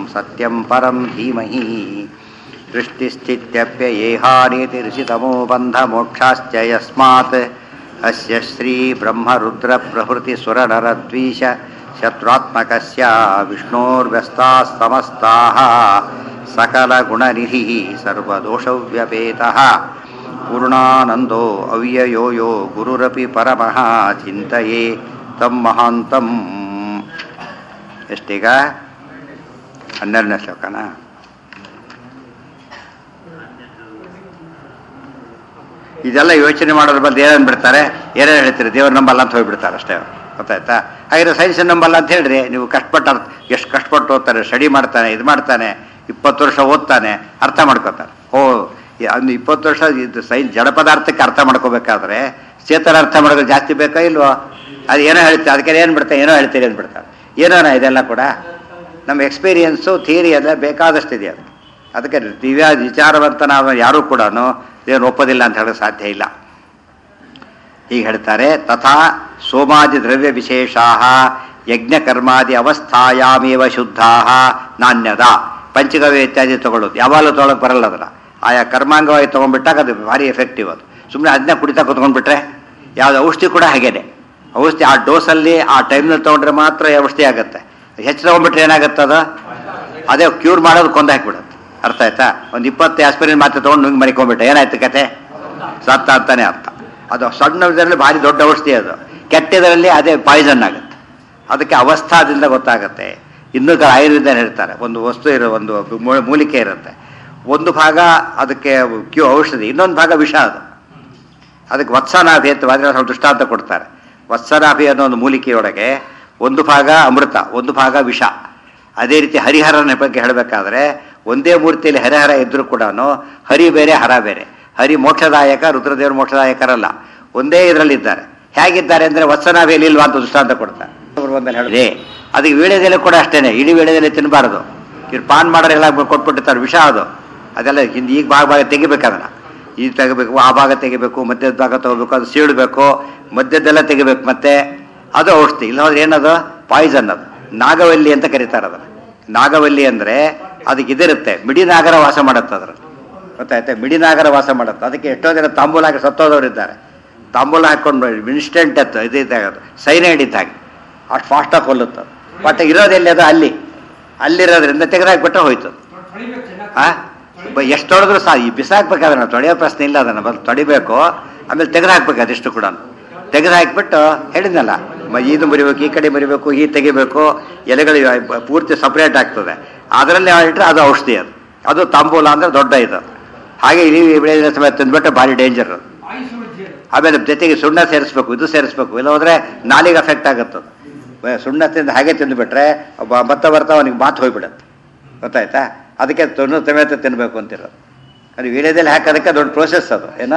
ಸತ್ಯಂ ಪರಂ ಧೀಮಹಿ ಸೃಷ್ಟಿಸ್ಥಿತ್ಯಪ್ಯಯೇಹಾನಿತಿರ್ಷಿತಮೋ ಬಂಧಮೋಕ್ಷಾಶ್ಚ ಯಸ್ಮಾತ್ ಅಸ್ಯ ಶ್ರೀ ಬ್ರಹ್ಮರುದ್ರಪ್ರಭೃತಿಸುರನರದ್ವೀಶ ಶತ್ರುತ್ಮಕಸ್ಯ ವಿಷ್ಣೋರ್ವ್ಯಸ್ತಾः ಸಮಸ್ತಾः सकलगुणनिधिः सर्वदोषव्यपेतः पूर्णानन्दो अव्ययो यो गुरुरपि परमः ಚಿಂತೆಯೇ ತಂ ಮಹಾಂತಂ ಎಷ್ಟೀಗ ಹನ್ನೆರಡನೇ ಶ್ಲೋಕನ ಇದೆಲ್ಲ ಯೋಚನೆ ಮಾಡೋದ್ರ ಬದಲು ಏನೇನು ಬಿಡ್ತಾರೆ ಏನೇನು ಹೇಳ್ತೀರಿ ದೇವ್ರ ನಂಬಲ್ಲ ಅಂತ ಹೋಗ್ಬಿಡ್ತಾರೆ ಅಷ್ಟೇ ಅವ್ರು. ಗೊತ್ತಾಯ್ತಾ ಹಾಗಿದ್ರೆ ಸೈನ್ಸ್ ನಂಬಲ್ಲ ಅಂತ ಹೇಳ್ರಿ ನೀವು ಕಷ್ಟಪಟ್ಟು ಅರ್ಥ ಎಷ್ಟು ಕಷ್ಟಪಟ್ಟು ಓದ್ತಾರೆ ಸ್ಟಡಿ ಮಾಡ್ತಾನೆ ಇದು ಮಾಡ್ತಾನೆ ಇಪ್ಪತ್ತು ವರ್ಷ ಓದ್ತಾನೆ ಅರ್ಥ ಮಾಡ್ಕೋತಾನೆ ಓ ಒಂದು ಇಪ್ಪತ್ತು ವರ್ಷ ಇದು ಸೈನ್ಸ್ ಜಡ ಪದಾರ್ಥಕ್ಕೆ ಅರ್ಥ ಮಾಡ್ಕೋಬೇಕಾದ್ರೆ ಚೇತನ ಅರ್ಥ ಮಾಡೋದು ಜಾಸ್ತಿ ಬೇಕಾ ಇಲ್ವೋ ಅದು ಏನೋ ಹೇಳ್ತಾರೆ ಅದಕ್ಕೆ ಏನು ಬಿಡ್ತಾರೆ ಏನೋ ಹೇಳ್ತೀರಿ ಅಂದ್ಬಿಡ್ತಾರೆ ಏನೋನ ಇದೆಲ್ಲ ಕೂಡ ನಮ್ಮ ಎಕ್ಸ್ಪೀರಿಯನ್ಸು ಥಿಯರಿ ಎಲ್ಲ ಬೇಕಾದಷ್ಟಿದೆ ಅದು ಅದಕ್ಕೆ ದಿವ್ಯ ವಿಚಾರವಂತನಾದ ಯಾರೂ ಕೂಡ ಏನು ಒಪ್ಪೋದಿಲ್ಲ ಅಂತ ಹೇಳೋಕ್ಕೆ ಸಾಧ್ಯ ಇಲ್ಲ ಹೀಗೆ ಹೇಳ್ತಾರೆ ತಥಾ ಸೋಮಾದಿ ದ್ರವ್ಯ ವಿಶೇಷಾ ಯಜ್ಞಕರ್ಮಾದಿ ಅವಸ್ಥಾಯಾಮೇವ ಶುದ್ಧಾ ನಾಣ್ಯದ ಪಂಚಗವ್ಯ ಇತ್ಯಾದಿ ತಗೊಳ್ಳೋದು ಯಾವಾಗಲೂ ತೊಗೊಳಕ್ಕೆ ಬರಲ್ಲ ಅದರ ಆಯಾ ಕರ್ಮಾಂಗವಾಗಿ ತೊಗೊಂಡ್ಬಿಟ್ಟಾಗ ಅದು ಭಾರಿ ಎಫೆಕ್ಟಿವ್ ಅದು ಸುಮ್ಮನೆ ಅದನ್ನ ಕುಡಿತಾ ಕುತ್ಕೊಂಡ್ಬಿಟ್ರೆ ಯಾವುದು ಔಷಧಿ ಕೂಡ ಹಾಗೇನೆ ಔಷಧಿ ಆ ಡೋಸಲ್ಲಿ ಆ ಟೈಮ್ನಲ್ಲಿ ತೊಗೊಂಡ್ರೆ ಮಾತ್ರ ಔಷಧಿ ಆಗುತ್ತೆ ಹೆಚ್ಚು ತೊಗೊಂಡ್ಬಿಟ್ರೆ ಏನಾಗುತ್ತೆ ಅದು ಅದೇ ಕ್ಯೂರ್ ಮಾಡೋದು ಕೊಂದು ಹಾಕ್ಬಿಡುತ್ತೆ ಅರ್ಥ ಆಯ್ತಾ ಒಂದು ಇಪ್ಪತ್ತು ಆಸ್ಪಿರಿನ್ ಮಾತ್ರ ತೊಗೊಂಡು ನುಂಗಿ ಮರಿಕೊಂಡ್ಬಿಟ್ಟೆ ಏನಾಯ್ತು ಕತೆ ಸತ್ತ ಅಂತಾನೆ ಅರ್ಥ ಅದು ಸಣ್ಣ ಇದರಲ್ಲಿ ಭಾರಿ ದೊಡ್ಡ ಔಷಧಿ ಅದು ಕೆಟ್ಟದರಲ್ಲಿ ಅದೇ ಪಾಯ್ಸನ್ ಆಗುತ್ತೆ ಅದಕ್ಕೆ ಅವಸ್ಥಾದಿಂದ ಗೊತ್ತಾಗುತ್ತೆ ಇನ್ನೂ ಕ- ಆಯುರ್ವೇದ ಹೇಳ್ತಾರೆ ಒಂದು ವಸ್ತು ಇರೋ ಒಂದು ಮೂ- ಮೂಲಿಕೆ ಇರುತ್ತೆ ಒಂದು ಭಾಗ ಅದಕ್ಕೆ ಕ್ಯೂ ಔಷಧಿ ಇನ್ನೊಂದು ಭಾಗ ವಿಷ ಅದು ಅದಕ್ಕೆ ವತ್ಸನಾಭಿ ಅಂತ ವಾದಿರಾಜ ಸ್ವಾಮಿ ದೃಷ್ಟಾಂತ ಕೊಡ್ತಾರೆ ವತ್ಸನಾಭಿ ಅನ್ನೋ ಒಂದು ಮೂಲಿಕೆಯೊಳಗೆ ಒಂದು ಭಾಗ ಅಮೃತ ಒಂದು ಭಾಗ ವಿಷ ಅದೇ ರೀತಿ ಹರಿಹರನ ಬಗ್ಗೆ ಹೇಳಬೇಕಾದ್ರೆ ಒಂದೇ ಮೂರ್ತಿಯಲ್ಲಿ ಹರಿಹರ ಇದ್ರೂ ಕೂಡ ಹರಿ ಬೇರೆ ಹರ ಬೇರೆ ಹರಿ ಮೋಕ್ಷದಾಯಕ ರುದ್ರದೇವರು ಮೋಕ್ಷದಾಯಕರಲ್ಲ ಒಂದೇ ಇದರಲ್ಲಿದ್ದಾರೆ ಹೇಗಿದ್ದಾರೆ ಅಂದರೆ ವತ್ಸನಾಭಿಯಲ್ಲಿ ಇಲ್ವಾ ಅಂತ ದೃಷ್ಟಾಂತ ಕೊಡ್ತಾರೆ ಅವ್ರು ಒಂದಲ್ಲಿ ಹೇಳಿದೆ ಅದಕ್ಕೆ ವೀಳ್ಯದೆಲೆ ಕೂಡ ಅಷ್ಟೇನೆ ಇಡೀ ವೀಳ್ಯದೆಲೆ ತಿನ್ನಬಾರ್ದು ಇವ್ರು ಪಾನ್ ಮಾಡೋರೆಲ್ಲ ಕೊಟ್ಬಿಟ್ಟಿರ್ತಾರೆ ವಿಷ ಅದು ಅದೆಲ್ಲ ಹಿಂದೆ ಈಗ ಭಾಗ ಭಾಗ ತೆಗಿಬೇಕದನ್ನ ಈ ತೆಗಿಬೇಕು ಆ ಭಾಗ ತೆಗಿಬೇಕು ಮಧ್ಯದ ಭಾಗ ತಗೋಬೇಕು ಅದು ಸೀಳಬೇಕು ಮಧ್ಯದ್ದೆಲ್ಲ ತೆಗಿಬೇಕು ಮತ್ತೆ ಅದು ಔಷಧಿ ಇಲ್ಲ ಹೋದ್ರೆ ಏನದು ಪಾಯ್ಸನ್ ಅದು ನಾಗವಲ್ಲಿ ಅಂತ ಕರೀತಾರೆ ಅದನ್ನು ನಾಗವಲ್ಲಿ ಅಂದರೆ ಅದಕ್ಕೆ ಇದಿರುತ್ತೆ ಮಿಡಿ ನಾಗರ ವಾಸ ಮಾಡುತ್ತೆ ಅದ್ರ ಗೊತ್ತಾಯ್ತಾ ಮಿಡಿ ನಾಗರ ವಾಸ ಮಾಡುತ್ತೆ ಅದಕ್ಕೆ ಎಷ್ಟೋ ಜನ ತಾಂಬೂಲ ಹಾಕಿ ಸತ್ತೋದವ್ರು ಇದ್ದಾರೆ ತಾಂಬೂಲ ಹಾಕೊಂಡು ಇನ್ಸ್ಟೆಂಟ್ ಎತ್ತು ಇದು ಇದ್ದಾಗದು ಸೈನೈಡ್ ಇದ್ದಾಗೆ ಅಷ್ಟು ಫಾಸ್ಟಾಗಿ ಕೊಲ್ಲುತ್ತೆ ಬಟ್ ಇರೋದೆಲ್ಲಿ ಅದು ಅಲ್ಲಿ ಅಲ್ಲಿರೋದ್ರಿಂದ ತೆಗೆದಾಕ್ಬಿಟ್ರೆ ಹೋಯ್ತು ಆ ಬ- ಎಷ್ಟು ತೊಳೆದ್ರು ಸಹ ಈ ಬಿಸಾಕ್ಬೇಕಾದ್ರೆ ನಾವು ತೊಳೆಯೋ ಪ್ರಶ್ನೆ ಇಲ್ಲ ಅದನ್ನು ಬಂದು ತೊಡಿಬೇಕು ಆಮೇಲೆ ತೆಗೆದು ಹಾಕ್ಬೇಕು ಅದಿಷ್ಟು ಕೂಡ ತೆಗೆದು ಹಾಕ್ಬಿಟ್ಟು ಹೇಳಿದ್ನಲ್ಲ ಮ- ಇದು ಮುರಿಬೇಕು ಈ ಕಡೆ ಮುರಿಬೇಕು ಈ ತೆಗಿಬೇಕು ಎಲೆಗಳು ಇವ- ಪೂರ್ತಿ ಸಪ್ರೇಟ್ ಆಗ್ತದೆ ಅದರಲ್ಲಿ ಇಟ್ಟರೆ ಅದು ಔಷಧಿ ಅದು ಅದು ತಾಂಬೂಲ ಅಂದರೆ ದೊಡ್ಡ ಇದು ಹಾಗೆ ಇಲಿ ಬೆಳೆದ ಸಮಯ ತಿಂದ್ಬಿಟ್ರೆ ಭಾರಿ ಡೇಂಜರ್ ಅದು ಆಮೇಲೆ ಜೊತೆಗೆ ಸುಣ್ಣ ಸೇರಿಸ್ಬೇಕು ಇದು ಸೇರಿಸ್ಬೇಕು ಇಲ್ಲ ಹೋದ್ರೆ ನಾಲಿಗೆ ಅಫೆಕ್ಟ್ ಆಗುತ್ತೆ ಅದು. ಬ- ಸುಣ್ಣ ತಿಂದು ಹಾಗೆ ತಿಂದುಬಿಟ್ರೆ ಒಬ್ಬ ಭತ್ತ ಬರ್ತಾ ಅವನಿಗೆ ಮಾತು ಹೋಗ್ಬಿಡುತ್ತೆ ಗೊತ್ತಾಯ್ತಾ ಅದಕ್ಕೆ ತೊಣ್ಣು ಸಮೇತ ತಿನ್ನಬೇಕು ಅಂತಿರೋದು ಅದು ವೀಳ್ಯದಲ್ಲಿ ಹಾಕೋದಕ್ಕೆ ದೊಡ್ಡ ಪ್ರೋಸೆಸ್ ಅದು ಏನ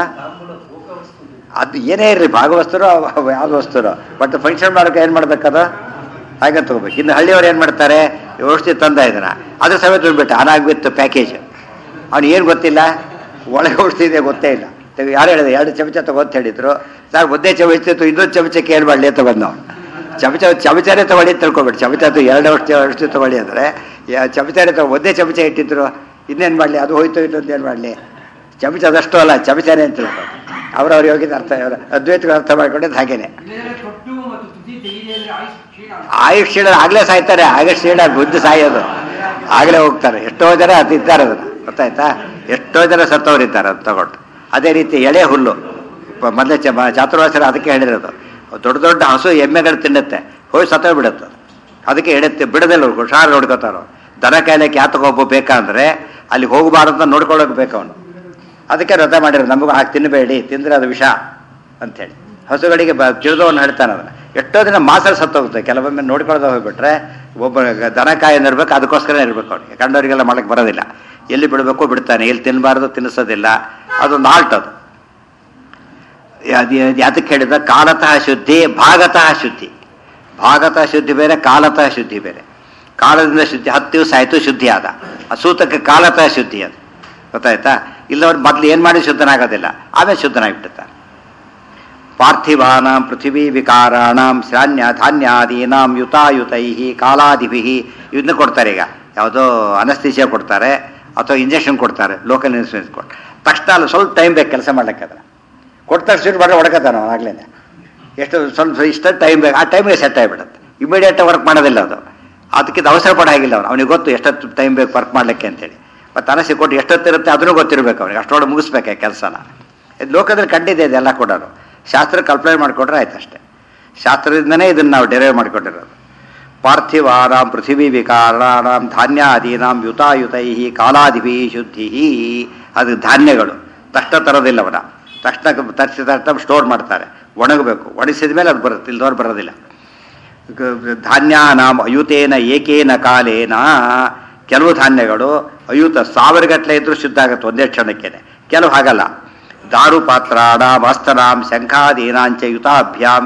ಅದು ಏನೇ ಇರಲಿ ಭಾಗವಸ್ತರು ಯಾವ್ದು ವಸ್ತುರು ಬಟ್ ಫಂಕ್ಷನ್ ಮಾಡೋಕೆ ಏನು ಮಾಡ್ಬೇಕದು ಹಾಗೆ ತಗೋಬೇಕು ಇನ್ನು ಹಳ್ಳಿಯವ್ರು ಏನು ಮಾಡ್ತಾರೆ ಔಷಧಿ ತಂದ ಇದನ್ನ ಅದ್ರ ಸಮೇತ ಬಿಟ್ಬಿಟ್ಟು ಅನಾಗ್ಬಿತ್ತು ಪ್ಯಾಕೇಜ್ ಅವ್ನು ಏನು ಗೊತ್ತಿಲ್ಲ ಒಳಗೆ ಔಷಧಿ ಇದೆ ಗೊತ್ತೇ ಇಲ್ಲ ತೆಗೆ ಯಾರು ಹೇಳಿದೆ ಎರಡು ಚಮಚ ತಗೋತ ಹೇಳಿದ್ರು ಸರ್ ಒಂದೇ ಚಮಚ ಇತ್ತು ಇನ್ನೊಂದು ಚಮಚಕ್ಕೆ ಏನು ಮಾಡಲಿ ಅಂತ ಬಂದವನು ಚಮಚ ಚಮಚನೇ ತಗೊಳ್ಳಿ ಅಂತ ತಿಳ್ಕೊಬೇಡಿ ಚಮಚ ಅದು ಎರಡು ಔಷಧಿ ಔಷಧಿ ತಗೊಳ್ಳಿ ಅಂದರೆ ಚಮಚನೇ ತಗೋ ಒಂದೇ ಚಮಚ ಇಟ್ಟಿದ್ರು ಇನ್ನೇನು ಮಾಡಲಿ ಅದು ಹೋಯ್ತು ಇನ್ನೊಂದು ಏನು ಮಾಡಲಿ ಚಮಚ ಅದಷ್ಟು ಅಲ್ಲ ಚಮಚನೇ ಅಂತ ತಿಳ್ಕೊ ಅವ್ರವ್ರು ಯೋಗಿದ ಅರ್ಥ ಅವ್ರ ಅದ್ವೈತಗಳು ಅರ್ಥ ಮಾಡ್ಕೊಂಡಿದ್ದು ಹಾಗೇನೆ ಕೊಟ್ಟು ಮತ್ತು ತುದಿ ತೆಗಿದೆ ಅಂದ್ರೆ ಆಯುಷ್ ಕ್ಷೀಣ ಆಯುಷ್ ಕ್ಷೀಣ ಆಗಲೇ ಸಾಯ್ತಾರೆ ಆಯುಷ್ ಕ್ಷೀಣ ಬುದ್ಧಿ ಸಾಯೋದು ಆಗಲೇ ಹೋಗ್ತಾರೆ ಎಷ್ಟೋ ಜನ ಅದು ಇದ್ದಾರೆ ಅದನ್ನು ಗೊತ್ತಾಯ್ತಾ ಎಷ್ಟೋ ಜನ ಸತ್ತವ್ರು ಇದ್ದಾರೆ ಅದು ತಗೊಂಡು ಅದೇ ರೀತಿ ಎಳೆ ಹುಲ್ಲು ಪ- ಮೊದಲೇ ಚ ಚಾತುರ್ವಾಸರ ಅದಕ್ಕೆ ಹೇಳಿರೋದು ದೊಡ್ಡ ದೊಡ್ಡ ಹಸು ಎಮ್ಮೆಗಳು ತಿನ್ನುತ್ತೆ ಹೋಗಿ ಸತ್ತೋಗಿ ಬಿಡುತ್ತೆ ಅದು. ಅದಕ್ಕೆ ಎಡುತ್ತೆ ಬಿಡದಲ್ಲ ಹುಷಾರು ನೋಡ್ಕೋತಾರೋ ದನ ಕಾಯ್ಲಿಕ್ಕೆ ಯಾತಕ್ಕೆ ಒಬ್ಬ ಬೇಕಂದ್ರೆ ಅಲ್ಲಿ ಹೋಗಬಾರ್ದು ಅಂತ ನೋಡ್ಕೊಳ್ಳೋಕೆ ಬೇಕು ಅವನು ಅದಕ್ಕೆ ವ್ರತ ಮಾಡಿರೋದು ನಮಗೂ ಹಾಕಿ ತಿನ್ನಬೇಡಿ ತಿಂದರೆ ಅದು ವಿಷ ಅಂಥೇಳಿ ಹಸುಗಳಿಗೆ ಬ ತಿಳಿದವನು ಹೇಳ್ತಾನೆ ಅದನ್ನು ಎಷ್ಟೋ ದಿನ ಮಾಸಲ್ಲಿ ಸತ್ತೋಗುತ್ತೆ ಕೆಲವೊಮ್ಮೆ ನೋಡ್ಕೊಳ್ದೆ ಹೋಗ್ಬಿಟ್ರೆ ಒಬ್ಬ ದನ ಕಾಯನ್ನು ಇರ್ಬೇಕು ಅದಕ್ಕೋಸ್ಕರ ಇರಬೇಕು ಅವನಿಗೆ ಕಂಡವರಿಗೆಲ್ಲ ಮಾಡಕ್ಕೆ ಬರೋದಿಲ್ಲ ಎಲ್ಲಿ ಬಿಡಬೇಕು ಬಿಡ್ತಾನೆ ಎಲ್ಲಿ ತಿನ್ನಬಾರ್ದು ತಿನ್ನಿಸೋದಿಲ್ಲ ಅದೊಂದು ಆಲ್ಟ್ ಅದು ಅದು ಅದಕ್ಕೆ ಹೇಳಿದ ಕಾಲತಃ ಶುದ್ಧಿ ಭಾಗತಃ ಶುದ್ಧಿ ಭಾಗತಃ ಶುದ್ಧಿ ಬೇರೆ ಕಾಲತಃ ಶುದ್ಧಿ ಬೇರೆ ಕಾಲದಿಂದ ಶುದ್ಧಿ ಹತ್ತು ದಿವಸ ಆಯಿತು ಶುದ್ಧಿ ಆದ ಆ ಸೂತಕ್ಕೆ ಕಾಲತಃ ಶುದ್ಧಿ ಅದು ಗೊತ್ತಾಯ್ತಾ ಇಲ್ಲವ್ರು ಮೊದಲು ಏನು ಮಾಡಿ ಶುದ್ಧನಾಗೋದಿಲ್ಲ ಆಮೇಲೆ ಶುದ್ಧನಾಗಿಬಿಡ್ತಾರೆ ಪಾರ್ಥಿವಾನಾಂ ಪೃಥಿವೀ ವಿಕಾರಾಣಾಂ ಶ್ರಾನ್ಯ ಧಾನ್ಯಾದೀನಾಂ ಯುತಾಯುತೈ ಕಾಲಾದಿಭಿ ಇದನ್ನ ಕೊಡ್ತಾರೆ ಈಗ ಯಾವುದೋ ಅನಸ್ತೀಸಿಯಾ ಕೊಡ್ತಾರೆ ಅಥವಾ ಇಂಜೆಕ್ಷನ್ ಕೊಡ್ತಾರೆ ಲೋಕಲ್ ಇನ್ಸೂರೆನ್ಸ್ ಕೊಟ್ಟು ತಕ್ಷಣ ಅಲ್ಲಿ ಸ್ವಲ್ಪ ಟೈಮ್ ಬೇಕು ಕೆಲಸ ಮಾಡ್ಲಿಕ್ಕೆ ಅದನ್ನ ಕೊಡ್ತಾರೆ ಸ್ವೀಟ್ ಮಾಡಿದ್ರೆ ಹೊಡ್ಕತಾನ ಅವನು ಆಗ್ಲೇ ಎಷ್ಟು ಸ್ವಲ್ಪ ಇಷ್ಟ ಟೈಮ್ ಬೇಕು ಆ ಟೈಮಿಗೆ ಸೆಟ್ ಆಗಿಬಿಡುತ್ತೆ ಇಮಿಡಿಯೇಟ್ ವರ್ಕ್ ಮಾಡೋದಿಲ್ಲ ಅದು ಅದಕ್ಕಿಂತ ಅವಸರ ಪಡ ಆಗಿಲ್ಲ ಅವನು ಅವನಿಗೆ ಗೊತ್ತು ಎಷ್ಟೊತ್ತು ಟೈಮ್ ಬೇಕು ವರ್ಕ್ ಮಾಡ್ಲಿಕ್ಕೆ ಅಂತೇಳಿ ಮತ್ತು ಅನಸಿ ಕೊಟ್ಟು ಎಷ್ಟೊತ್ತಿರುತ್ತೆ ಅದನ್ನು ಗೊತ್ತಿರಬೇಕು ಅವನಿಗೆ ಅಷ್ಟೊಳಗೆ ಮುಗಿಸ್ಬೇಕು ಕೆಲಸನ ಇದು ಲೋಕದಲ್ಲಿ ಕಂಡಿದೆ ಇದೆಲ್ಲ ಕೂಡ ಶಾಸ್ತ್ರ ಕಲ್ಪನೆ ಮಾಡಿಕೊಟ್ರೆ ಆಯ್ತು ಅಷ್ಟೇ ಶಾಸ್ತ್ರದಿಂದನೇ ಇದನ್ನು ನಾವು ಡೆರೈವ್ ಮಾಡಿಕೊಂಡಿರೋದು ಪಾರ್ಥಿವಾನಾಂ ಪೃಥಿವೀ ವಿಕಾರಾಣಾಂ ಧಾನ್ಯಾದೀನಾಂ ಯುತಾಯುತೈ ಕಾಲಾದಿಭಿ ಶುದ್ಧಿ ಅದು ಧಾನ್ಯಗಳು ತಕ್ಷಣ ತರೋದಿಲ್ಲ ಅವನ ತಕ್ಷಣ ತರಿಸಿದ ತಕ್ಷಣ ಸ್ಟೋರ್ ಮಾಡ್ತಾರೆ ಒಣಗಬೇಕು ಒಣಗಿಸಿದ ಮೇಲೆ ಅದು ಬರುತ್ತೆ ಇಲ್ದವ್ರು ಬರೋದಿಲ್ಲ ಗ- ಧಾನ್ಯಾನಾಂ ಅಯುತೇನ ಏಕೇನ ಕಾಲೇನ ಕೆಲವು ಧಾನ್ಯಗಳು ಅಯುತ ಸಾವಿರ ಗಟ್ಟಲೆ ಇದ್ರೂ ಶುದ್ಧ ಆಗುತ್ತೆ ಒಂದೇ ಕ್ಷಣಕ್ಕೇನೆ ಕೆಲವು ಹಾಗಲ್ಲ ದಾರು ಪಾತ್ರಾಣಾಂ ಹಸ್ತನಾಂ ಶಂಖಾದೀನಾಂಚ ಯುತಾಭ್ಯಾಂ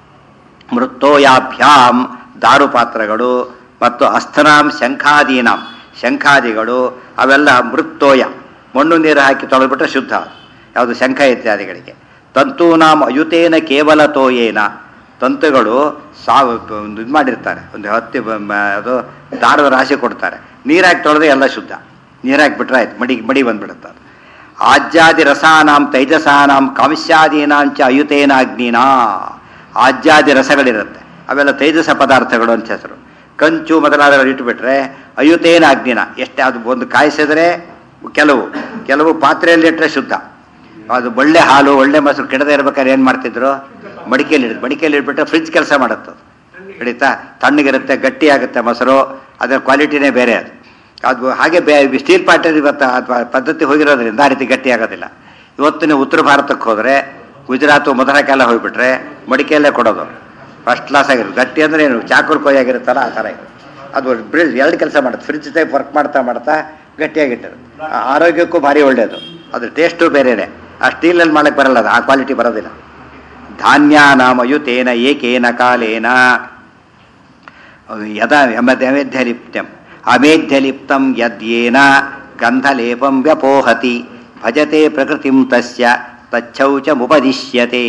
ಮೃತ್ತೋಯಾಭ್ಯಾಂ ದಾರು ಪಾತ್ರಗಳು ಮತ್ತು ಅಸ್ಥನಾಂ ಶಂಖಾದೀನಾಂ ಶಂಖಾದಿಗಳು ಅವೆಲ್ಲ ಮೃತ್ತೋಯ ಮಣ್ಣು ನೀರು ಹಾಕಿ ತೊಳೆದ್ಬಿಟ್ರೆ ಶುದ್ಧ ಯಾವುದು ಶಂಖ ಇತ್ಯಾದಿಗಳಿಗೆ ತಂತೂನಾಂ ಅಯುತೇನ ಕೇವಲ ತೋಯೇನ ತಂತುಗಳು ಸಾವು ಒಂದು ಇದು ಮಾಡಿರ್ತಾರೆ ಒಂದು ಹತ್ತಿ ಬ- ಮ- ಅದು ದಾರದ ರಾಶಿ ಕೊಡ್ತಾರೆ ನೀರಾಕಿ ತೊಳೆದ್ರೆ ಎಲ್ಲ ಶುದ್ಧ ನೀರಾಕಿ ಬಿಟ್ರೆ ಆಯ್ತು ಮಡಿ ಮಡಿ ಬಂದ್ಬಿಡುತ್ತೆ ಅದು ಆಜ್ಯಾದಿ ರಸಾನಾಂ ತೈಜಸಾನಾಂ ಕಾಂಸ್ಯಾದೀನಾಂಚ ಅಯುತೇನ ಅಗ್ನಿನಾ ಆಜ್ಯಾದಿ ರಸಗಳಿರುತ್ತೆ ಅವೆಲ್ಲ ತೈಜಸ ಪದಾರ್ಥಗಳು ಅಂತ ಹೆಸರು ಕಂಚು ಮೊದಲಾದ ಇಟ್ಟುಬಿಟ್ರೆ ಅಯುತೇನ ಅಗ್ನಿನ ಎಷ್ಟೇ ಅದು ಒಂದು ಕಾಯಿಸಿದ್ರೆ ಕೆಲವು ಕೆಲವು ಪಾತ್ರೆಯಲ್ಲಿ ಇಟ್ಟರೆ ಶುದ್ಧ ಅದು ಒಳ್ಳೆ ಹಾಲು ಒಳ್ಳೆ ಮೊಸರು ಕೆಡದೆ ಇರ್ಬೇಕಾದ್ರೆ ಏನು ಮಾಡ್ತಿದ್ರು ಮಡಿಕೆಯಲ್ಲಿ ಇಡ್ ಮಡಿಕೆಯಲ್ಲಿ ಇಟ್ಬಿಟ್ರೆ ಫ್ರಿಜ್ ಕೆಲಸ ಮಾಡುತ್ತೆ ಅದು. ಹಿಡಿತಾ ತಣ್ಣಗಿರುತ್ತೆ ಗಟ್ಟಿ ಆಗುತ್ತೆ ಮೊಸರು ಅದರ ಕ್ವಾಲಿಟಿನೇ ಬೇರೆ ಅದು ಅದು ಹಾಗೆ ಬೇ ಸ್ಟೀಲ್ ಪಾತ್ರೆ ಇವತ್ತು ಅಥವಾ ಪದ್ಧತಿ ಹೋಗಿರೋದ್ರಿಂದ ಆ ರೀತಿ ಗಟ್ಟಿ ಆಗೋದಿಲ್ಲ ಇವತ್ತು ನೀವು ಉತ್ತರ ಭಾರತಕ್ಕೆ ಹೋದರೆ ಗುಜರಾತು ಮಧುರಕ್ಕೆಲ್ಲ ಹೋಗ್ಬಿಟ್ರೆ ಮಡಿಕೆಯಲ್ಲೇ ಕೊಡೋದು ಫಸ್ಟ್ ಕ್ಲಾಸ್ ಆಗಿರುತ್ತೆ ಗಟ್ಟಿ ಅಂದರೆ ಏನು ಚಾಕೂರ್ ಕೊಯ್ ಆಗಿರುತ್ತಲ್ಲ ಆ ಥರ ಇರುತ್ತೆ ಅದು ಬ್ರಿಡ್ಜ್ ಎರಡು ಕೆಲಸ ಮಾಡುತ್ತೆ ಫ್ರಿಜ್ ಟೈಪ್ ವರ್ಕ್ ಮಾಡ್ತಾ ಮಾಡ್ತಾ ಗಟ್ಟಿಯಾಗಿಟ್ಟಿರುತ್ತೆ ಆ ಆರೋಗ್ಯಕ್ಕೂ ಭಾರಿ ಒಳ್ಳೆಯದು ಅದು ಟೇಸ್ಟು ಬೇರೆನೆ ಆ ಸ್ಟೀಲಲ್ಲಿ ಮಾಡಕ್ಕೆ ಬರಲ್ಲ ಅದು ಆ ಕ್ವಾಲಿಟಿ ಬರೋದಿಲ್ಲ ಧಾನ್ಯಾನಾಮಯುತೇನ ಏಕೇನ ಕಾಲೇನ ಯದಾ ಅಮೇಧ್ಯಲಿಪ್ತಂ ಅಮೇಧ್ಯಲಿಪ್ತಂ ಯದ್ಯೇನ ಗಂಧಲೇಪಂ ವ್ಯಪೋಹತಿ ಭಜತೆ ಪ್ರಕೃತಿಂ ತಸ್ಯ ತಚ್ಚೌಚಮುಪದಿಶ್ಯತೆ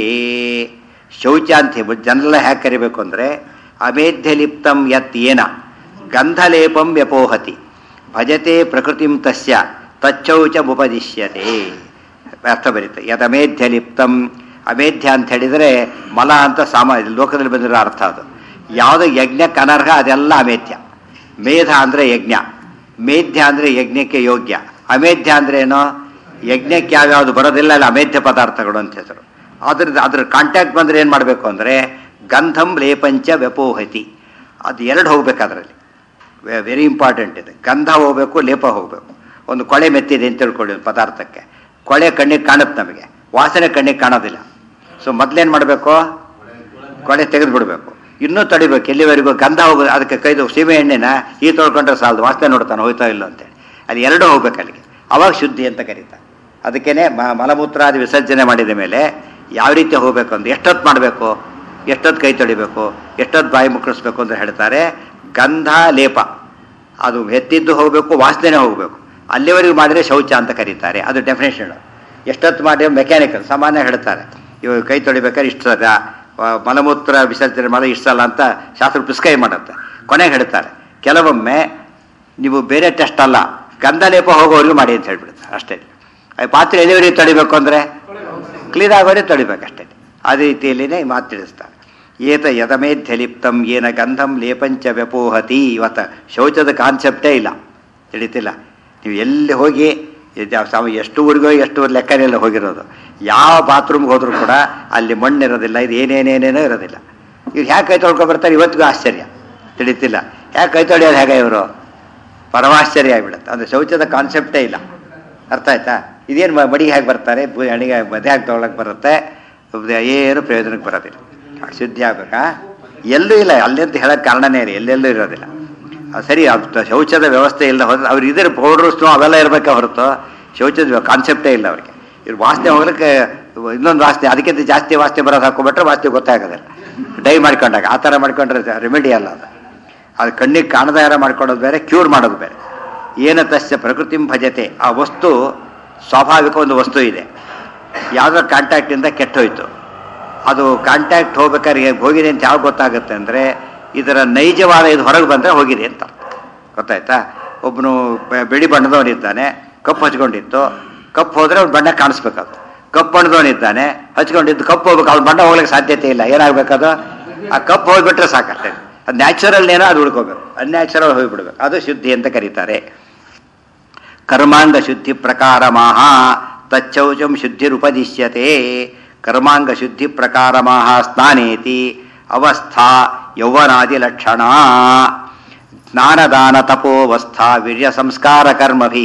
ಶೌಚ ಅಂತ ಹೇಳ್ಬಿಟ್ಟು ಜನರೆಲ್ಲ ಹ್ಯಾಕೆ ಕರಿಬೇಕು ಅಂದರೆ ಅಮೇಧ್ಯಲಿಪ್ತಂ ಯತ್ ಏನ ಗಂಧಲೇಪಂ ವ್ಯಪೋಹತಿ ಭಜತೆ ಪ್ರಕೃತಿಂ ತಸ್ಯ ತಚ್ಚೌಚಮುಪದಿಶ್ಯತೆ ಅರ್ಥ ಬರೀತೆ ಯದಮೇಧ್ಯಲಿಪ್ತಂ ಅಮೇಧ್ಯ ಅಂತ ಹೇಳಿದರೆ ಮಲ ಅಂತ ಸಾಮ ಲೋಕದಲ್ಲಿ ಬಂದಿರೋ ಅರ್ಥ ಅದು ಯಾವುದು ಯಜ್ಞಕ್ಕೆ ಅನರ್ಹ ಅದೆಲ್ಲ ಅಮೇಧ್ಯ ಮೇಧ ಅಂದರೆ ಯಜ್ಞ ಮೇಧ್ಯ ಅಂದರೆ ಯಜ್ಞಕ್ಕೆ ಯೋಗ್ಯ ಅಮೇಧ್ಯ ಅಂದರೆ ಏನು ಯಜ್ಞಕ್ಕೆ ಯಾವ್ಯಾವುದು ಬರೋದಿಲ್ಲ ಅಲ್ಲಿ ಅಮೇಧ್ಯ ಪದಾರ್ಥಗಳು ಅಂತ ಹೆಸರು ಅದ್ರದ್ದು ಅದ್ರ ಕಾಂಟ್ಯಾಕ್ಟ್ ಬಂದರೆ ಏನು ಮಾಡಬೇಕು ಅಂದರೆ ಗಂಧಂ ಲೇಪಂಚ ವ್ಯಪೋಹತಿ ಅದು ಎರಡು ಹೋಗ್ಬೇಕು ಅದರಲ್ಲಿ ವೆರಿ ಇಂಪಾರ್ಟೆಂಟ್ ಇದೆ ಗಂಧ ಹೋಗಬೇಕು ಲೇಪ ಹೋಗಬೇಕು ಒಂದು ಕೊಳೆ ಮೆತ್ತಿದೆ ಅಂತ ತಿಳ್ಕೊಳ್ಳಿ ಒಂದು ಪದಾರ್ಥಕ್ಕೆ ಕೊಳೆ ಕಣ್ಣಿಗೆ ಕಾಣುತ್ತೆ ನಮಗೆ ವಾಸನೆ ಕಣ್ಣಿಗೆ ಕಾಣೋದಿಲ್ಲ ಸೊ ಮೊದಲೇನು ಮಾಡಬೇಕು ಕೊಳೆ ತೆಗೆದು ಬಿಡಬೇಕು ಇನ್ನೂ ತಡಿಬೇಕು ಎಲ್ಲಿವರೆಗೂ ಗಂಧ ಹೋಗೋದು ಅದಕ್ಕೆ ಕೈದು ಸೀಮೆ ಎಣ್ಣೆನ ಈ ತೊಳ್ಕೊಂಡ್ರೆ ಸಾಲದು ವಾಸನೆ ನೋಡ್ತಾನೆ ಹೋಯ್ತಾ ಇಲ್ಲ ಅಂತೇಳಿ ಅದು ಎರಡು ಹೋಗ್ಬೇಕು ಅಲ್ಲಿಗೆ ಅವಾಗ ಶುದ್ಧಿ ಅಂತ ಕರೀತಾರೆ ಅದಕ್ಕೇನೆ ಮ- ಮಲಮೂತ್ರಾದಿ ವಿಸರ್ಜನೆ ಮಾಡಿದ ಮೇಲೆ ಯಾವ ರೀತಿ ಹೋಗಬೇಕು ಅಂತ ಎಷ್ಟೊತ್ತು ಮಾಡಬೇಕು ಎಷ್ಟೊತ್ತು ಕೈ ತೊಳಿಬೇಕು ಎಷ್ಟೊತ್ತು ಬಾಯಿ ಮುಕ್ಕಳಿಸ್ಬೇಕು ಅಂತ ಹೇಳ್ತಾರೆ ಗಂಧ ಲೇಪ ಅದು ಎತ್ತಿದ್ದು ಹೋಗಬೇಕು ವಾಸನೆ ಹೋಗಬೇಕು ಅಲ್ಲಿವರೆಗೂ ಮಾಡಿದರೆ ಶೌಚ ಅಂತ ಕರೀತಾರೆ ಅದು ಡೆಫಿನೇಷನ್ ಎಷ್ಟೊತ್ತು ಮಾಡಿ ಮೆಕ್ಯಾನಿಕಲ್ ಸಾಮಾನ್ಯ ಹೇಳ್ತಾರೆ ಇವಾಗ ಕೈ ತೊಳಿಬೇಕಾದ್ರೆ ಇಷ್ಟು ಸಲ ಆ, ಮಲಮೂತ್ರ ವಿಸರ್ಜನೆ ಮಾಡಿ ಇಷ್ಟು ಸಲ ಅಂತ ಶಾಸ್ತ್ರ ಪ್ರಿಸ್ಕೈ ಮಾಡುತ್ತೆ ಕೊನೆಗೆ ಹೇಳ್ತಾರೆ ಕೆಲವೊಮ್ಮೆ ನೀವು ಬೇರೆ ಟೆಸ್ಟ್ ಅಲ್ಲ ಗಂಧ ಲೇಪ ಹೋಗೋವರೆಗೂ ಮಾಡಿ ಅಂತ ಹೇಳ್ಬಿಡುತ್ತೆ ಅಷ್ಟೇ ಆ ಪಾತ್ರೆ ಎಲ್ಲಿವರೆಗೆ ತೊಳಿಬೇಕು ಅಂದರೆ ಕ್ಲೀನ್ ಆಗೋರೆ ತೊಳಿಬೇಕಷ್ಟೇ ಅದೇ ರೀತಿಯಲ್ಲಿನೇ ಈ ಮಾತು ತಿಳಿಸ್ತಾರೆ ಏತ ಯದಮೇಧ್ಯಲಿಪ್ತಂ ಏನ ಗಂಧಂ ಲೇಪಂಚ ವ್ಯಪೋಹತಿ ಇವತ್ತು ಶೌಚದ ಕಾನ್ಸೆಪ್ಟೇ ಇಲ್ಲ ತಿಳಿತಿಲ್ಲ ನೀವು ಎಲ್ಲಿ ಹೋಗಿ ಇದು ಯಾವ ಸಮ- ಎಷ್ಟು ಊರಿಗೋ ಎಷ್ಟು ಲೆಕ್ಕನೆಲ್ಲ ಹೋಗಿರೋದು ಯಾವ ಬಾತ್ರೂಮ್ಗೆ ಹೋದರೂ ಕೂಡ ಅಲ್ಲಿ ಮಣ್ಣು ಇರೋದಿಲ್ಲ ಇದು ಏನೇನೇನೇನೋ ಇರೋದಿಲ್ಲ ಇವ್ರು ಹ್ಯಾಕೆ ಕೈ ತೊಳ್ಕೊಂಡು ಬರ್ತಾರೆ ಇವತ್ತಿಗೂ ಆಶ್ಚರ್ಯ ತಿಳಿತಿಲ್ಲ ಯಾಕೆ ಕೈ ತೊಳೆಯೋದು ಹೇಗೆ ಇವರು ಪರಮಾಶ್ಚರ್ಯ ಆಗಿಬಿಡುತ್ತೆ ಅಂದರೆ ಶೌಚದ ಕಾನ್ಸೆಪ್ಟೇ ಇಲ್ಲ ಅರ್ಥ ಆಯ್ತಾ ಇದೇನು ಮಡಿಗೆ ಹೇಗೆ ಬರ್ತಾರೆ ಬು- ಅಣಿಗೆ ಮದುವೆ ಹಾಕಿ ತೊಗೊಳಕ್ಕೆ ಬರುತ್ತೆ ಏನು ಪ್ರಯೋಜನಕ್ಕೆ ಬರೋದಿಲ್ಲ ಶುದ್ಧಿ ಆಗ್ಬೇಕಾ ಎಲ್ಲೂ ಇಲ್ಲ ಅಲ್ಲಿ ಅಂತ ಹೇಳೋಕ್ಕೆ ಕಾರಣನೇ ಇಲ್ಲ ಎಲ್ಲೆಲ್ಲೂ ಇರೋದಿಲ್ಲ ಅದು ಸರಿ ಅದು ಶೌಚದ ವ್ಯವಸ್ಥೆ ಇಲ್ಲ ಹೋದ್ರೆ ಅವ್ರು ಇದ್ರೆ ಪೌಡ್ರು ಸ್ನೋ ಅವೆಲ್ಲ ಇರಬೇಕೆ ಹೊರತು ಶೌಚದ ಕಾನ್ಸೆಪ್ಟೇ ಇಲ್ಲ ಅವ್ರಿಗೆ ಇವ್ರು ವಾಸನೆ ಹೋಗ್ಲಿಕ್ಕೆ ಇನ್ನೊಂದು ವಾಸನೆ ಅದಕ್ಕಿಂತ ಜಾಸ್ತಿ ವಾಸನೆ ಬರೋದು ಹಾಕೊಂಡ್ಬಿಟ್ರೆ ವಾಸನೆ ಗೊತ್ತಾಗೋದಿಲ್ಲ ಡೈ ಮಾಡ್ಕೊಂಡಾಗ ಆ ಥರ ಮಾಡ್ಕೊಂಡ್ರೆ ರೆಮಿಡಿ ಅಲ್ಲ ಅದು ಅದು ಕಣ್ಣಿಗೆ ಕಾಣದ ಯಾರ ಮಾಡ್ಕೊಳ್ಳೋದು ಬೇರೆ ಕ್ಯೂರ್ ಮಾಡೋದು ಬೇರೆ ಏನ ತಸ್ಯ ಪ್ರಕೃತಿಂ ಭಜತೆ ಆ ವಸ್ತು ಸ್ವಾಭಾವಿಕ ಒಂದು ವಸ್ತು ಇದೆ ಯಾವುದೋ ಕಾಂಟ್ಯಾಕ್ಟಿಂದ ಕೆಟ್ಟೋಯ್ತು ಅದು ಕಾಂಟ್ಯಾಕ್ಟ್ ಹೋಗ್ಬೇಕಾದ್ರೆ ಹೇಗ್ ಹೋಗಿದೆ ಅಂತ ಯಾವಾಗ ಗೊತ್ತಾಗುತ್ತೆ ಅಂದರೆ ಇದರ ನೈಜವಾದ ಇದು ಹೊರಗೆ ಬಂದರೆ ಹೋಗಿದೆ ಅಂತ ಗೊತ್ತಾಯ್ತಾ ಒಬ್ಬನು ಬಿಳಿ ಬಣ್ಣದವನಿದ್ದಾನೆ ಕಪ್ಪು ಹಚ್ಕೊಂಡಿತ್ತು ಕಪ್ಪು ಹೋದ್ರೆ ಅವ್ನ ಬಣ್ಣ ಕಾಣಿಸ್ಬೇಕದು ಕಪ್ಪು ಬಣ್ಣದವನಿದ್ದಾನೆ ಹಚ್ಕೊಂಡಿದ್ದು ಕಪ್ಪು ಹೋಗ್ಬೇಕು ಅವ್ನ ಬಣ್ಣ ಹೋಗ್ಲಿಕ್ಕೆ ಸಾಧ್ಯತೆ ಇಲ್ಲ ಏನಾಗಬೇಕದು ಆ ಕಪ್ಪು ಹೋಗ್ಬಿಟ್ರೆ ಸಾಕಷ್ಟೇ ಅದು ನ್ಯಾಚುರಲ್ ಏನೋ ಅದು ಉಳ್ಕೋಬೇಕು ಅನ್ಯಾಚುರಲ್ ಹೋಗ್ಬಿಡ್ಬೇಕು ಅದು ಶುದ್ಧಿ ಅಂತ ಕರೀತಾರೆ ಕರ್ಮಾಂಗ ಶುದ್ಧಿ ಪ್ರಕಾರ ಮಾಹ ತಚ್ಚೌಚಂ ಶುದ್ಧಿರುಪದಿಶ್ಯತೆ ಕರ್ಮಾಂಗ ಶುದ್ಧಿ ಪ್ರಕಾರ ಮಾಹ ಸ್ನಾನೇತಿ ಅವಸ್ಥಾ ಯೌವನಾದಿ ಲಕ್ಷಣ ಸ್ನಾನದಾನ ತಪೋವಸ್ಥಾ ವೀರ್ಯ ಸಂಸ್ಕಾರ ಕರ್ಮಭಿ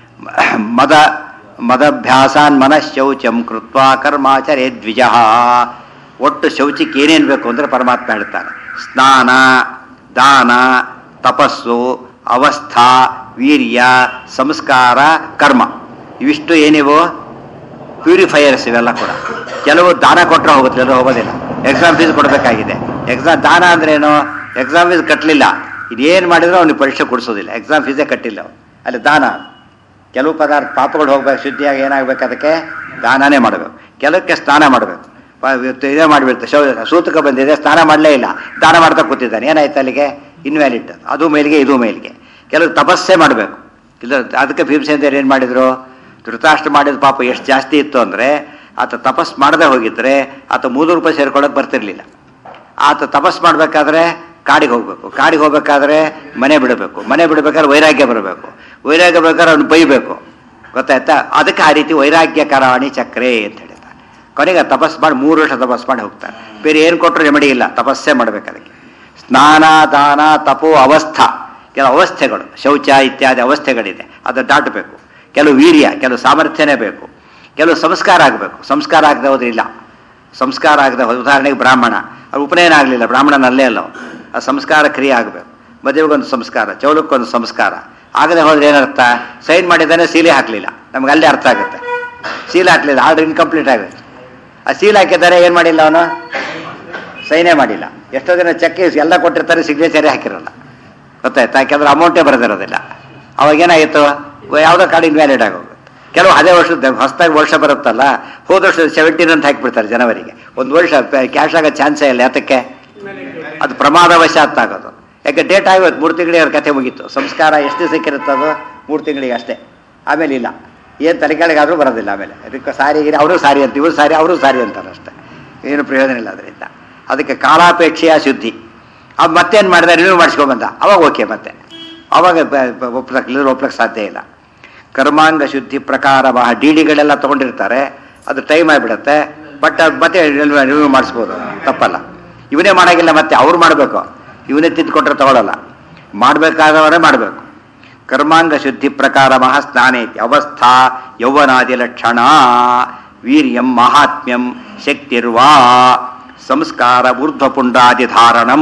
ಮದ ಮದಭ್ಯಾಸಾನ್ ಮನಃಶೌಚಂ ಕೃತ್ವ ಕರ್ಮಾಚರೇ ದ್ವಿಜ ಒಟ್ಟು ಶೌಚಕ್ಕೆ ಏನೇನು ಬೇಕು ಅಂದರೆ ಪರಮಾತ್ಮ ಹೇಳ್ತಾನೆ ಸ್ನಾನ ದಾನ ತಪಸ್ಸು ಅವಸ್ಥಾ ವೀರ್ಯ ಸಂಸ್ಕಾರ ಕರ್ಮ ಇವಿಷ್ಟು ಏನಿವು ಪ್ಯೂರಿಫೈಯರ್ಸ್ ಇವೆಲ್ಲ ಕೂಡ ಕೆಲವು ದಾನ ಕೊಟ್ಟರೆ ಹೋಗುತ್ತೆ ಎಲ್ಲರೂ ಹೋಗೋದಿಲ್ಲ ಎಕ್ಸಾಮ್ ಫೀಸ್ ಕೊಡಬೇಕಾಗಿದೆ ಎಕ್ಸಾಮ್ ದಾನ ಅಂದ್ರೆ ಏನು ಎಕ್ಸಾಮ್ ಫೀಸ್ ಕಟ್ಟಲಿಲ್ಲ ಇದೇನು ಮಾಡಿದ್ರು ಅವ್ನಿಗೆ ಪರೀಕ್ಷೆ ಕೊಡಿಸೋದಿಲ್ಲ ಎಕ್ಸಾಮ್ ಫೀಸೇ ಕಟ್ಟಿಲ್ಲ ಅವ್ನು ಅಲ್ಲಿ ದಾನ ಕೆಲವು ಪದಾರ್ಥ ಪಾಪಗಳು ಹೋಗ್ಬೇಕು ಶುದ್ಧಿಯಾಗಿ ಏನಾಗಬೇಕು ಅದಕ್ಕೆ ದಾನನೇ ಮಾಡಬೇಕು ಕೆಲವಕ್ಕೆ ಸ್ನಾನ ಮಾಡಬೇಕು ಇದೇ ಮಾಡಿಬಿಡ್ತಾರೆ ಶೌ ಸೂತಕ ಬಂದಿದೆ ಸ್ನಾನ ಮಾಡಲೇ ಇಲ್ಲ ದಾನ ಮಾಡ್ತಾ ಕೂತಿದ್ದಾನೆ ಏನಾಯ್ತು ಅಲ್ಲಿಗೆ ಇನ್ವ್ಯಾಲಿಡ್ ಅದು ಮೇಲಿಗೆ ಇದು ಮೇಲಿಗೆ ಕೆಲವು ತಪಸ್ಸೇ ಮಾಡಬೇಕು ಇಲ್ಲ ಅದಕ್ಕೆ ಭೀಮಸೇಂದ್ರ ಏನು ಮಾಡಿದ್ರು ಧೃತರಾಷ್ಟ್ರ ಮಾಡಿದ ಪಾಪ ಎಷ್ಟು ಜಾಸ್ತಿ ಇತ್ತು ಅಂದರೆ ಆತ ತಪಸ್ ಮಾಡದೆ ಹೋಗಿದ್ರೆ ಆತ ಮೂರು ರೂಪಾಯಿ ಸೇರ್ಕೊಳ್ಳೋಕೆ ಬರ್ತಿರ್ಲಿಲ್ಲ ಆತ ತಪಸ್ ಮಾಡಬೇಕಾದ್ರೆ ಕಾಡಿಗೆ ಹೋಗ್ಬೇಕು ಕಾಡಿಗೆ ಹೋಗ್ಬೇಕಾದ್ರೆ ಮನೆ ಬಿಡಬೇಕು ಮನೆ ಬಿಡಬೇಕಾದ್ರೆ ವೈರಾಗ್ಯ ಬರಬೇಕು ವೈರಾಗ್ಯ ಬೇಕಾದ್ರೆ ಅವ್ನು ಬೈಬೇಕು ಗೊತ್ತಾಯ್ತಾ ಅದಕ್ಕೆ ಆ ರೀತಿ ವೈರಾಗ್ಯ ಕರಾಣಿ ಚಕ್ರೆ ಅಂತ ಹೇಳ್ತಾರೆ ಕೊನೆಗೆ ತಪಸ್ ಮಾಡಿ ಮೂರು ವರ್ಷ ತಪಸ್ ಮಾಡಿ ಹೋಗ್ತಾರೆ ಬೇರೆ ಏನು ಕೊಟ್ಟರು ರೆಮಿಡಿ ಇಲ್ಲ ತಪಸ್ಸೇ ಮಾಡ್ಬೇಕು ಅದಕ್ಕೆ ಸ್ನಾನ ದಾನ ತಪೋ ಅವಸ್ಥಾ ಕೆಲವು ಅವಸ್ಥೆಗಳು ಶೌಚ ಇತ್ಯಾದಿ ಅವಸ್ಥೆಗಳಿದೆ ಅದು ದಾಟಬೇಕು ಕೆಲವು ವೀರ್ಯ ಕೆಲವು ಸಾಮರ್ಥ್ಯನೇ ಬೇಕು ಕೆಲವು ಸಂಸ್ಕಾರ ಆಗಬೇಕು ಸಂಸ್ಕಾರ ಆಗದೆ ಹೋದ್ರೆ ಇಲ್ಲ ಸಂಸ್ಕಾರ ಆಗದೆ ಹೋದ್ರೆ ಉದಾಹರಣೆಗೆ ಬ್ರಾಹ್ಮಣ ಅದು ಉಪನಯನ ಆಗಲಿಲ್ಲ ಬ್ರಾಹ್ಮಣನಲ್ಲೇ ಅಲ್ಲ ಅವ್ನು. ಆ ಸಂಸ್ಕಾರ ಕ್ರಿಯೆ ಆಗಬೇಕು ಮದುವೆಗೊಂದು ಸಂಸ್ಕಾರ ಚೌಲಕ್ಕೊಂದು ಸಂಸ್ಕಾರ ಆಗದೆ ಹೋದ್ರೆ ಏನರ್ಥ ಸೈನ್ ಮಾಡಿದ್ದಾನೆ ಸೀಲೆ ಹಾಕಲಿಲ್ಲ ನಮ್ಗೆ ಅಲ್ಲೇ ಅರ್ಥ ಆಗುತ್ತೆ ಸೀಲ್ ಹಾಕಲಿಲ್ಲ ಆರ್ಡರ್ ಇನ್ಕಂಪ್ಲೀಟ್ ಆಗುತ್ತೆ ಆ ಸೀಲ್ ಹಾಕಿದ್ದಾರೆ ಏನು ಮಾಡಿಲ್ಲ ಅವನು ಸೈನೇ ಮಾಡಿಲ್ಲ ಎಷ್ಟೋ ಜನ ಚೆಕ್ ಎಲ್ಲ ಕೊಟ್ಟಿರ್ತಾರೆ ಸಿಗ್ನೇಚರೇ ಹಾಕಿರಲ್ಲ ಗೊತ್ತಾಯ್ತಾ ಯಾಕೆಂದ್ರೆ ಅಮೌಂಟೇ ಬರೆದಿರೋದಿಲ್ಲ ಅವಾಗ ಏನಾಗಿತ್ತು ಯಾವುದೋ ಕಾರ್ಡ್ ಇನ್ವ್ಯಾಲಿಡ್ ಆಗೋಗುತ್ತೆ ಕೆಲವು ಅದೇ ವರ್ಷದ ಹೊಸದಾಗಿ ವರ್ಷ ಬರುತ್ತಲ್ಲ ಹೋದ ವರ್ಷ ಸೆವೆಂಟೀನ್ ಅಂತ ಹಾಕಿಬಿಡ್ತಾರೆ ಜನವರಿಗೆ ಒಂದು ವರ್ಷ ಕ್ಯಾಶ್ ಆಗೋ ಚಾನ್ಸೇ ಇಲ್ಲ ಯಾತಕ್ಕೆ ಅದು ಪ್ರಮಾದವಶಾತ್ ಆಗೋದು ಯಾಕೆ ಡೇಟ್ ಆಗೋದು ಮೂರು ತಿಂಗಳಿಗೆ ಅವ್ರ ಕಥೆ ಮುಗೀತು ಸಂಸ್ಕಾರ ಎಷ್ಟು ದಿವಸಕ್ಕಿರುತ್ತೆ ಅದು ಮೂರು ತಿಂಗಳಿಗೆ ಅಷ್ಟೇ ಆಮೇಲೆ ಇಲ್ಲ ಏನು ತಲೆಕೆಳಗಾದರೂ ಬರೋದಿಲ್ಲ ಆಮೇಲೆ ಅದಕ್ಕೆ ಸಾರಿ ಗೀರಿ ಅವರು ಸಾರಿ ಅಂತ ಇವರು ಸಾರಿ ಅವರು ಸಾರಿ ಅಂತಾರೆ ಅಷ್ಟೇ ಏನು ಪ್ರಯೋಜನ ಇಲ್ಲ ಅದರಿಂದ ಅದಕ್ಕೆ ಕಾಲಾಪೇಕ್ಷೆಯ ಶುದ್ಧಿ ಅದು ಮತ್ತೇನು ಮಾಡಿದ ರಿನ್ಯೂ ಮಾಡಿಸ್ಕೊಂಬಂದ ಅವಾಗ ಓಕೆ ಮತ್ತೆ ಅವಾಗ ಒಪ್ಲಕ್ಕೆ ಇಲ್ಲದ್ರೆ ಒಪ್ಲಕ್ಕೆ ಸಾಧ್ಯ ಇಲ್ಲ ಕರ್ಮಾಂಗ ಶುದ್ಧಿ ಪ್ರಕಾರ ಮಹಾ ಡಿ ಡಿಗಳೆಲ್ಲ ತೊಗೊಂಡಿರ್ತಾರೆ ಅದು ಟೈಮ್ ಆಗಿಬಿಡುತ್ತೆ ಬಟ್ ಅದು ಮತ್ತೆ ರಿನ್ಯೂ ಮಾಡಿಸ್ಬೋದು ತಪ್ಪಲ್ಲ ಇವನೇ ಮಾಡೋಂಗಿಲ್ಲ ಮತ್ತೆ ಅವ್ರು ಮಾಡಬೇಕು ಇವನೇ ತಿದ್ದುಕೊಟ್ರೆ ತಗೊಳ್ಳಲ್ಲ ಮಾಡಬೇಕಾದವರೇ ಮಾಡಬೇಕು ಕರ್ಮಾಂಗ ಶುದ್ಧಿ ಪ್ರಕಾರ ಮಹ ಸ್ನಾನೇತಿ ಅವಸ್ಥಾ ಯೌವನಾದಿ ಲಕ್ಷಣ ವೀರ್ಯಂ ಮಹಾತ್ಮ್ಯಂ ಶಕ್ತಿರ್ವಾ ಸಂಸ್ಕಾರ ಊರ್ಧ್ವಪುಂಡಾದಿ ಧಾರಣಂ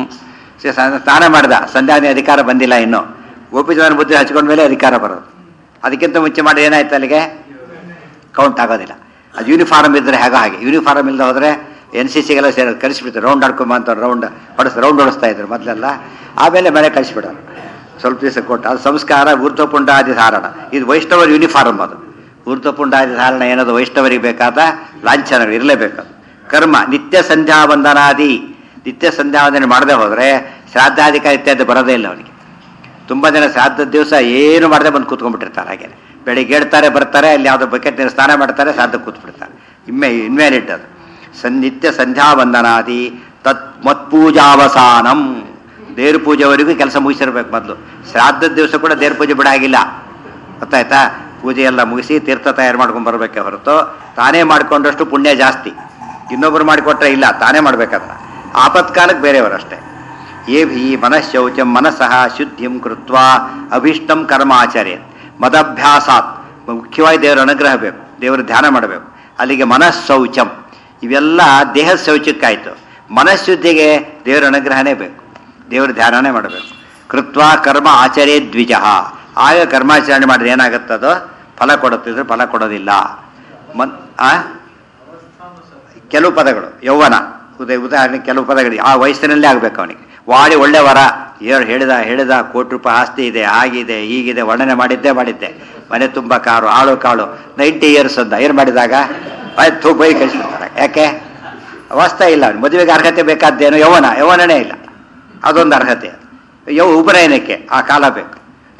ಸ- ಸ- ಸ್ನಾನ ಮಾಡಿದ ಸಂಧ್ಯಾನೆ ಅಧಿಕಾರ ಬಂದಿಲ್ಲ ಇನ್ನು ಗೋಪಿಚಂದ್ರ ಬುದ್ಧಿ ಹಚ್ಕೊಂಡ ಮೇಲೆ ಅಧಿಕಾರ ಬರೋದು ಅದಕ್ಕಿಂತ ಮುಂಚೆ ಮಾಡಿ ಏನಾಯ್ತು ಅಲ್ಲಿಗೆ ಕೌಂಟ್ ಆಗೋದಿಲ್ಲ ಅದು ಯೂನಿಫಾರ್ಮ್ ಇದ್ದರೆ ಹೇಗೋ ಹಾಗೆ ಯೂನಿಫಾರ್ಮ್ ಇಲ್ಲದೆ ಹೋದರೆ ಎನ್ ಸಿ ಸಿಗೆಲ್ಲ ಸೇರಿ ಕಳಿಸ್ಬಿಡ್ತಾರೆ ರೌಂಡ್ ಆಡ್ಕೊಂಬ ಅಂತ ರೌಂಡ್ ಹೊಡಿಸ್ ರೌಂಡ್ ಹೊಡಿಸ್ತಾ ಇದ್ರು ಮೊದಲೆಲ್ಲ ಆಮೇಲೆ ಮನೆ ಕಳಿಸ್ಬಿಡೋರು ಸ್ವಲ್ಪ ದಿವಸ ಕೊಟ್ಟು ಅದು ಸಂಸ್ಕಾರ ಊರ್ಧ್ವಪುಂಡಾದಿ ಧಾರಣ ಇದು ವೈಷ್ಣವರ ಯೂನಿಫಾರ್ಮ್ ಅದು ಊರ್ಧ್ವಪುಂಡಾದಿ ಧಾರಣ ಏನದು ವೈಷ್ಣವರಿಗೆ ಬೇಕಾದ ಲಾಂಛನಗಳು ಇರಲೇಬೇಕು ಕರ್ಮ ನಿತ್ಯ ಸಂಧ್ಯಾ ವಂದನಾದಿ ನಿತ್ಯ ಸಂಧ್ಯಾ ವಂದನೆ ಮಾಡದೆ ಹೋದರೆ ಶ್ರಾದ್ದಾಧಿಕ ಇತ್ಯಾದಿ ಬರೋದೇ ಇಲ್ಲ ಅವನಿಗೆ ತುಂಬ ಜನ ಶ್ರಾದ್ದದ ದಿವಸ ಏನು ಮಾಡದೆ ಬಂದು ಕೂತ್ಕೊಂಡ್ಬಿಟ್ಟಿರ್ತಾರೆ ಹಾಗೆ ಬೆಳಿಗ್ಗೆ ಹೇಳ್ತಾರೆ ಬರ್ತಾರೆ ಅಲ್ಲಿ ಯಾವುದೋ ಬಕೆಟ್ ನೀರು ಸ್ನಾನ ಮಾಡ್ತಾರೆ ಶ್ರಾದ್ದ ಕೂತ್ಬಿಡ್ತಾರೆ ಇಮ್ಮೆ ಇನ್ವ್ಯಾಲಿಡ್ ಅದು ಸನ್ ನಿತ್ಯ ಸಂಧ್ಯಾ ವಂದನಾದಿ ತತ್ ಮತ್ಪೂಜಾವಸಾನಂ ದೇವ್ರ ಪೂಜೆವರೆಗೂ ಕೆಲಸ ಮುಗಿಸಿರ್ಬೇಕು ಮೊದಲು ಶ್ರಾದ್ದದ ದಿವಸ ಕೂಡ ದೇವ್ರ ಪೂಜೆ ಬಿಡಾಗಿಲ್ಲ ಗೊತ್ತಾಯ್ತಾ ಪೂಜೆ ಎಲ್ಲ ಮುಗಿಸಿ ತೀರ್ಥ ತಯಾರು ಮಾಡ್ಕೊಂಡು ಬರಬೇಕೆ ಹೊರತು ತಾನೇ ಮಾಡ್ಕೊಂಡಷ್ಟು ಪುಣ್ಯ ಜಾಸ್ತಿ ಇನ್ನೊಬ್ರು ಮಾಡಿಕೊಟ್ರೆ ಇಲ್ಲ ತಾನೇ ಮಾಡ್ಬೇಕಂತ ಆಪತ್ಕಾಲಕ್ಕೆ ಬೇರೆಯವರಷ್ಟೇ ಏ ಈ ಮನಃಶೌಚಂ ಮನಸ್ಸಃ ಶುದ್ಧಿಂ ಕೃತ್ವ ಅಭೀಷ್ಟಂ ಕರ್ಮ ಆಚರ್ಯ ಮದಭ್ಯಾಸಾತ್ ಮುಖ್ಯವಾಗಿ ದೇವರ ಅನುಗ್ರಹ ಬೇಕು ದೇವರ ಧ್ಯಾನ ಮಾಡಬೇಕು ಅಲ್ಲಿಗೆ ಮನಃಶೌಚಂ ಇವೆಲ್ಲ ದೇಹದ ಶೌಚಕ್ಕಾಯ್ತು ಮನಃಶುದ್ಧಿಗೆ ದೇವರ ಅನುಗ್ರಹನೇ ಬೇಕು ದೇವರ ಧ್ಯಾನನೇ ಮಾಡಬೇಕು ಕೃತ್ವ ಕರ್ಮ ಆಚರ್ಯ ದ್ವಿಜ ಆಗ ಕರ್ಮಾಚರಣೆ ಮಾಡಿದ್ರೆ ಏನಾಗುತ್ತದೋ ಫಲ ಕೊಡುತ್ತಿದ್ರೆ ಫಲ ಕೊಡೋದಿಲ್ಲ ಮನ್ ಆ ಕೆಲವು ಪದಗಳು ಯೌವನ ಉದಯ ಉದಾಹರಣೆ ಕೆಲವು ಪದಗಳು ಆ ವಯಸ್ಸಿನಲ್ಲೇ ಆಗ್ಬೇಕು ಅವನಿಗೆ ವಾಡಿ ಒಳ್ಳೆ ವರ ಏಳು ಹೇಳಿದ ಹೇಳಿದ ಕೋಟಿ ರೂಪಾಯಿ ಆಸ್ತಿ ಇದೆ ಆಗಿದೆ ಹೀಗಿದೆ ವರ್ಣನೆ ಮಾಡಿದ್ದೇ ಮಾಡಿದ್ದೆ ಮನೆ ತುಂಬ ಕಾರು ಆಳು ಕಾಳು ನೈಂಟಿ ಇಯರ್ಸ್ ಅಂತ ಏನು ಮಾಡಿದಾಗ ಆಯ್ತು ಬೈ ಕಳಿಸ್ಬಿಡ್ತಾರೆ ಯಾಕೆ ಅವಸ್ಥೆ ಇಲ್ಲ ಅವ್ನಿಗೆ ಮದುವೆಗೆ ಅರ್ಹತೆ ಬೇಕಾದ್ದೇನು ಯೌವನ ಯೌವನನೇ ಇಲ್ಲ ಅದೊಂದು ಅರ್ಹತೆ ಯೌ ಉಪನಯನಕ್ಕೆ ಆ ಕಾಲ ಬೇಕು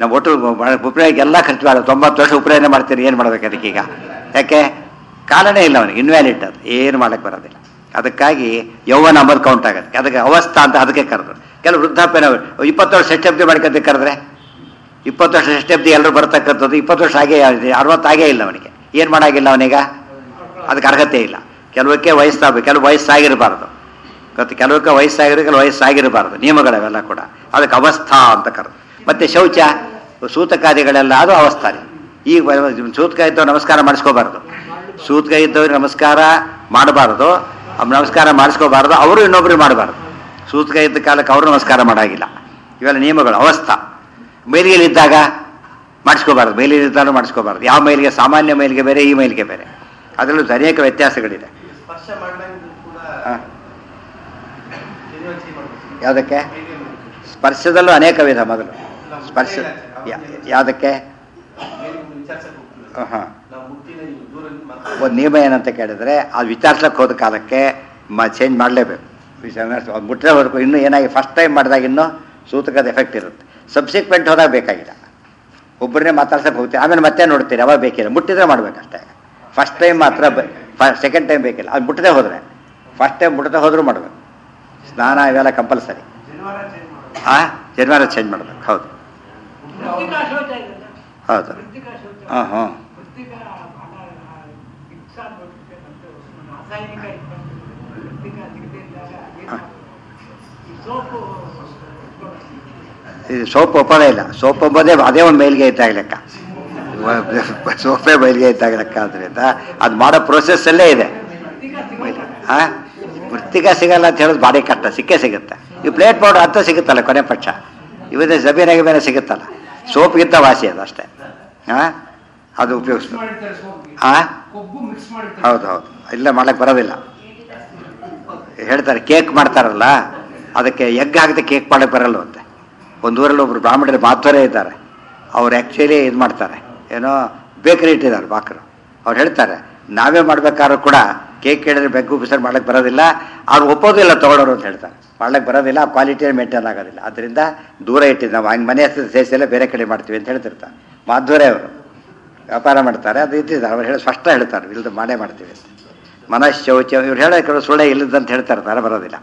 ನಮ್ಮ ಒಟ್ಟು ಉಪಯೋಗ ಎಲ್ಲ ಖರ್ಚು ಮಾಡೋದು ತೊಂಬತ್ತು ವರ್ಷ ಉಪಯೋಗ ಮಾಡ್ತೀರಿ ಏನು ಮಾಡ್ಬೇಕು ಅದಕ್ಕೆ ಈಗ ಯಾಕೆ ಕಾಲನೇ ಇಲ್ಲ ಅವನಿಗೆ ಇನ್ವ್ಯಾಲಿಡ್ ಅದು ಏನು ಮಾಡಕ್ಕೆ ಬರೋದಿಲ್ಲ ಅದಕ್ಕಾಗಿ ಯೌವನ ಅಂಬದು ಕೌಂಟ್ ಆಗುತ್ತೆ ಅದಕ್ಕೆ ಅವಸ್ಥಾ ಅಂತ ಅದಕ್ಕೆ ಕರೆದ್ರು ಕೆಲವು ವೃದ್ಧಾಪ್ಯನ ಇಪ್ಪತ್ತು ವರ್ಷ ಷಷ್ಠಬ್ದಿ ಮಾಡ್ಕೊಂತ ಕರೆದ್ರೆ ಇಪ್ಪತ್ತು ವರ್ಷ ಷಷ್ಠಬ್ದಿ ಎಲ್ಲರೂ ಬರ್ತಕ್ಕಂಥದ್ದು ಇಪ್ಪತ್ತು ವರ್ಷ ಆಗೇ ಅರವತ್ತು ಆಗೇ ಇಲ್ಲ ಅವನಿಗೆ ಏನು ಮಾಡಾಗಿಲ್ಲ ಅವನೀಗ ಅದಕ್ಕೆ ಅರ್ಹತೆ ಇಲ್ಲ ಕೆಲವಕ್ಕೆ ವಯಸ್ಸಾಗಬೇಕು ಕೆಲವು ವಯಸ್ಸಾಗಿರಬಾರ್ದು ಗೊತ್ತು ಕೆಲವಕ್ಕೆ ವಯಸ್ಸಾಗಿರೋ ಕೆಲವು ವಯಸ್ಸಾಗಿರಬಾರ್ದು ನಿಯಮಗಳವೆಲ್ಲ ಕೂಡ ಅದಕ್ಕೆ ಅವಸ್ಥಾ ಅಂತ ಕರೆದು ಮತ್ತೆ ಶೌಚ ಸೂತಕಾದಿಗಳೆಲ್ಲ ಅದು ಅವಸ್ಥಾನೆ ಈಗ ಬ- ಸೂತಕ ಇದ್ದವ್ರು ನಮಸ್ಕಾರ ಮಾಡಿಸ್ಕೋಬಾರ್ದು ಸೂತಕ ಇದ್ದವ್ರಿಗೆ ನಮಸ್ಕಾರ ಮಾಡಬಾರ್ದು ಅವ್ರು ನಮಸ್ಕಾರ ಮಾಡಿಸ್ಕೋಬಾರ್ದು ಅವರು ಇನ್ನೊಬ್ರಿಗೆ ಮಾಡಬಾರ್ದು ಸೂತಕ ಇದ್ದ ಕಾಲಕ್ಕೆ ಅವರು ನಮಸ್ಕಾರ ಮಾಡಾಗಿಲ್ಲ ಇವೆಲ್ಲ ನಿಯಮಗಳು ಅವಸ್ಥಾ ಮೇಲಿಗೆಲಿದ್ದಾಗ ಮಾಡಿಸ್ಕೋಬಾರ್ದು ಮೇಲಿದ್ದಾನು ಮಾಡಿಸ್ಕೋಬಾರ್ದು ಯಾವ ಮೈಲಿಗೆ ಸಾಮಾನ್ಯ ಮೈಲಿಗೆ ಬೇರೆ ಈ ಮೈಲಿಗೆ ಬೇರೆ ಅದರಲ್ಲೂ ಅನೇಕ ವ್ಯತ್ಯಾಸಗಳಿದೆ ಸ್ಪರ್ಶ ಮಾಡಿದಂಗೆ ಕೂಡ ಹಾ. ನಿರ್ವಹಿಸಿ ಮಾಡ್ಬೇಕು. ಯಾವುದಕ್ಕೆ ಹೇಗೆ ಮಾಡ್ಬೇಕು? ಸ್ಪರ್ಶದಲ್ಲೂ ಅನೇಕ ವಿಧ ಮೊದಲು ಸ್ಪರ್ಶ ಯಾ- ಯಾವುದಕ್ಕೆ ಮೇಲೆ ವಿಚಾರ್ಸಕ್ಕೆ ಹೋಗ್ತೀವಿ. ಹಾಂ ನಾವು ಮುಟ್ಟಿನ ನೀವು ದೂರ ನಿಂತು ಮಾತಾಡ್ತೀವಿ. ಒಂದು ನಿಯಮ ಏನಂತ ಕೇಳಿದ್ರೆ ಅದು ವಿಚಾರಿಸ್ಲಕ್ಕೆ ಹೋದ ಕಾಲಕ್ಕೆ ಮ ಚೇಂಜ್ ಮಾಡಲೇಬೇಕು ಮುಟ್ಟರೆ ಹೋದಕ್ಕೂ ಇನ್ನೂ ಏನಾಗಿ ಫಸ್ಟ್ ಟೈಮ್ ಮಾಡಿದಾಗ ಇನ್ನೂ ಸೂತಕದ ಎಫೆಕ್ಟ್ ಇರುತ್ತೆ ಸಬ್ಸಿಕ್ವೆಂಟ್ ಹೋದಾಗ ಬೇಕಾಗಿಲ್ಲ ಒಬ್ಬರನ್ನೇ ಮಾತಾಡ್ಸಕ್ಕೆ ಹೋಗ್ತೀವಿ ಆಮೇಲೆ ಮತ್ತೆ ನೋಡ್ತೀರಿ ಅವಾಗ ಬೇಕಿಲ್ಲ ಮುಟ್ಟಿದ್ರೆ ಮಾಡ್ಬೇಕಷ್ಟೇ ಫಸ್ಟ್ ಟೈಮ್ ಮಾತ್ರ ಸೆಕೆಂಡ್ ಟೈಮ್ ಬೇಕಿಲ್ಲ ಅದು ಮುಟ್ಟದೆ ಹೋದರೆ ಫಸ್ಟ್ ಟೈಮ್ ಮುಟ್ಟದೆ ಹೋದರೂ ಮಾಡಬೇಕು ಸ್ನಾನ ಇವೆಲ್ಲ ಕಂಪಲ್ಸರಿ ಶನಿವಾರ ಚೇಂಜ್ ಮಾಡೋದು ಆ ಜನ್ವಾರ ಚೇಂಜ್ ಮಾಡ್ಬೇಕು ಹೌದು ಮೃತ್ತಿಕಾ ಶೌಚ ಇದೆಯಲ್ಲ? ಹೌದು ಮೃತ್ತಿಕಾ ಶೌಚ ಹಾಂ ಹಾಂ ಮೃತ್ತಿಕಾ ಬಹಳ ಹಿಂಸಾ ಬರುತ್ತೆ ಮತ್ತು ರಾಸಾಯನಿಕ ಇದ್ದಂತೆ ಮೃತ್ತಿಕಾ ಸಿಗದೇ ಇದ್ದಾಗ ಏನು ಹಾ. ಈ ಸೋಪು ಇದು ಸೋಪ್ ಒಪ್ಪೋದೇ ಇಲ್ಲ ಸೋಪ್ ಒಪ್ಪೋದೇ ಅದೇ ಒಂದು ಮೈಲಿಗೆ ಇದ್ದಾಗ ಲೆಕ್ಕ ಸೋಪೇ ಮೈಲಿಗೆ ಇದ್ದಾಗ ಲೆಕ್ಕ ಆದ್ರಿಂದ ಅದು ಮಾಡೋ ಪ್ರೊಸೆಸ್ಸಲ್ಲೇ ಇದೆ ಮೃತ್ತಿಕಾ ಸಿಗಲ್ಲ ಆ ವೃತ್ತಿಗ ಸಿಗಲ್ಲ ಅಂತ ಹೇಳೋದು ಭಾರಿ ಕಷ್ಟ ಸಿಕ್ಕೇ ಸಿಗುತ್ತೆ ಈ ಪ್ಲೇಟ್ ಪೌಡರ್ ಅಂತ ಸಿಗುತ್ತಲ್ಲ ಕೊನೆ ಪಕ್ಷ ಇವದೇ ಜಮೀನಾಗಿ ಬೇರೆ ಸಿಗುತ್ತಲ್ಲ ಸೋಪ್ಗಿಂತ ವಾಸಿ ಅದು ಅಷ್ಟೇ ಹಾಂ ಅದು ಮಿಕ್ಸ್ ಉಪಯೋಗಿಸ್ಬೇಕು ಮಾಡಿರ್ತಾರೆ ಸೋಪ್ಗೆ ಆ ಕೊಬ್ಬು ಮಿಕ್ಸ್ ಮಾಡಿರ್ತಾರೆ ಹೌದು ಹೌದು ಇಲ್ಲ ಮಾಡಕ್ಕೆ ಬರೋದಿಲ್ಲ ಹೇಳ್ತಾರೆ ಕೇಕ್ ಮಾಡ್ತಾರಲ್ಲ ಅದಕ್ಕೆ ಎಗ್ ಹಾಕಿದ ಕೇಕ್ ಮಾಡಕ್ಕೆ ಬರಲ್ಲ ಅಂತೆ ಒಂದು ಊರಲ್ಲಿ ಒಬ್ರು ಬ್ರಾಹ್ಮಣರು ಮಾಧ್ವರೇ ಇದ್ದಾರೆ ಅವ್ರು ಆ್ಯಕ್ಚುಲಿ ಇದು ಮಾಡ್ತಾರೆ ಏನೋ ಬೇಕರಿ ಇಟ್ಟಿದ್ದಾರೆ ಬಾಕರು ಅವ್ರು ಹೇಳ್ತಾರೆ ನಾವೇ ಮಾಡ್ಬೇಕಾದ್ರೂ ಕೂಡ ಕೇಕ್ ಹೇಳಿದ್ರೆ ಬೆಗ್ಗು ಬಿಸರ್ ಮಾಡಕ್ಕೆ ಬರೋದಿಲ್ಲ ಅವ್ರು ಒಪ್ಪೋದಿಲ್ಲ ತೊಗೊಳೋರು ಅಂತ ಹೇಳ್ತಾರೆ ಮಾಡ್ಲಿಕ್ಕೆ ಬರೋದಿಲ್ಲ ಆ ಕ್ವಾಲಿಟಿ ಮೇಂಟೈನ್ ಆಗೋದಿಲ್ಲ ಅದರಿಂದ ದೂರ ಇಟ್ಟಿದ್ದು ನಾವು ಹಂಗೆ ಮನೆ ಹತ್ರ ಸೇರಿಸೆಲ್ಲ ಬೇರೆ ಕಡೆ ಮಾಡ್ತೀವಿ ಅಂತ ಹೇಳ್ತಿರ್ತಾರೆ ಮಾಧ್ವರೇ ಅವರು ವ್ಯಾಪಾರ ಮಾಡ್ತಾರೆ ಅದು ಇದ್ದಿದ್ದಾರೆ ಅವ್ರು ಹೇಳಿ ಸ್ಪಷ್ಟ ಹೇಳ್ತಾರೆ ಇಲ್ಲದ ಮಾಡೇ ಮಾಡ್ತೀವಿ ಅಂತ ಮನಃಶೌಚ ಇವ್ರು ಹೇಳೋಕೆ ಸುಳ್ಳೆ ಇಲ್ಲದಂತ ಹೇಳ್ತಾ ಇರ್ತಾರೆ ಬರೋದಿಲ್ಲ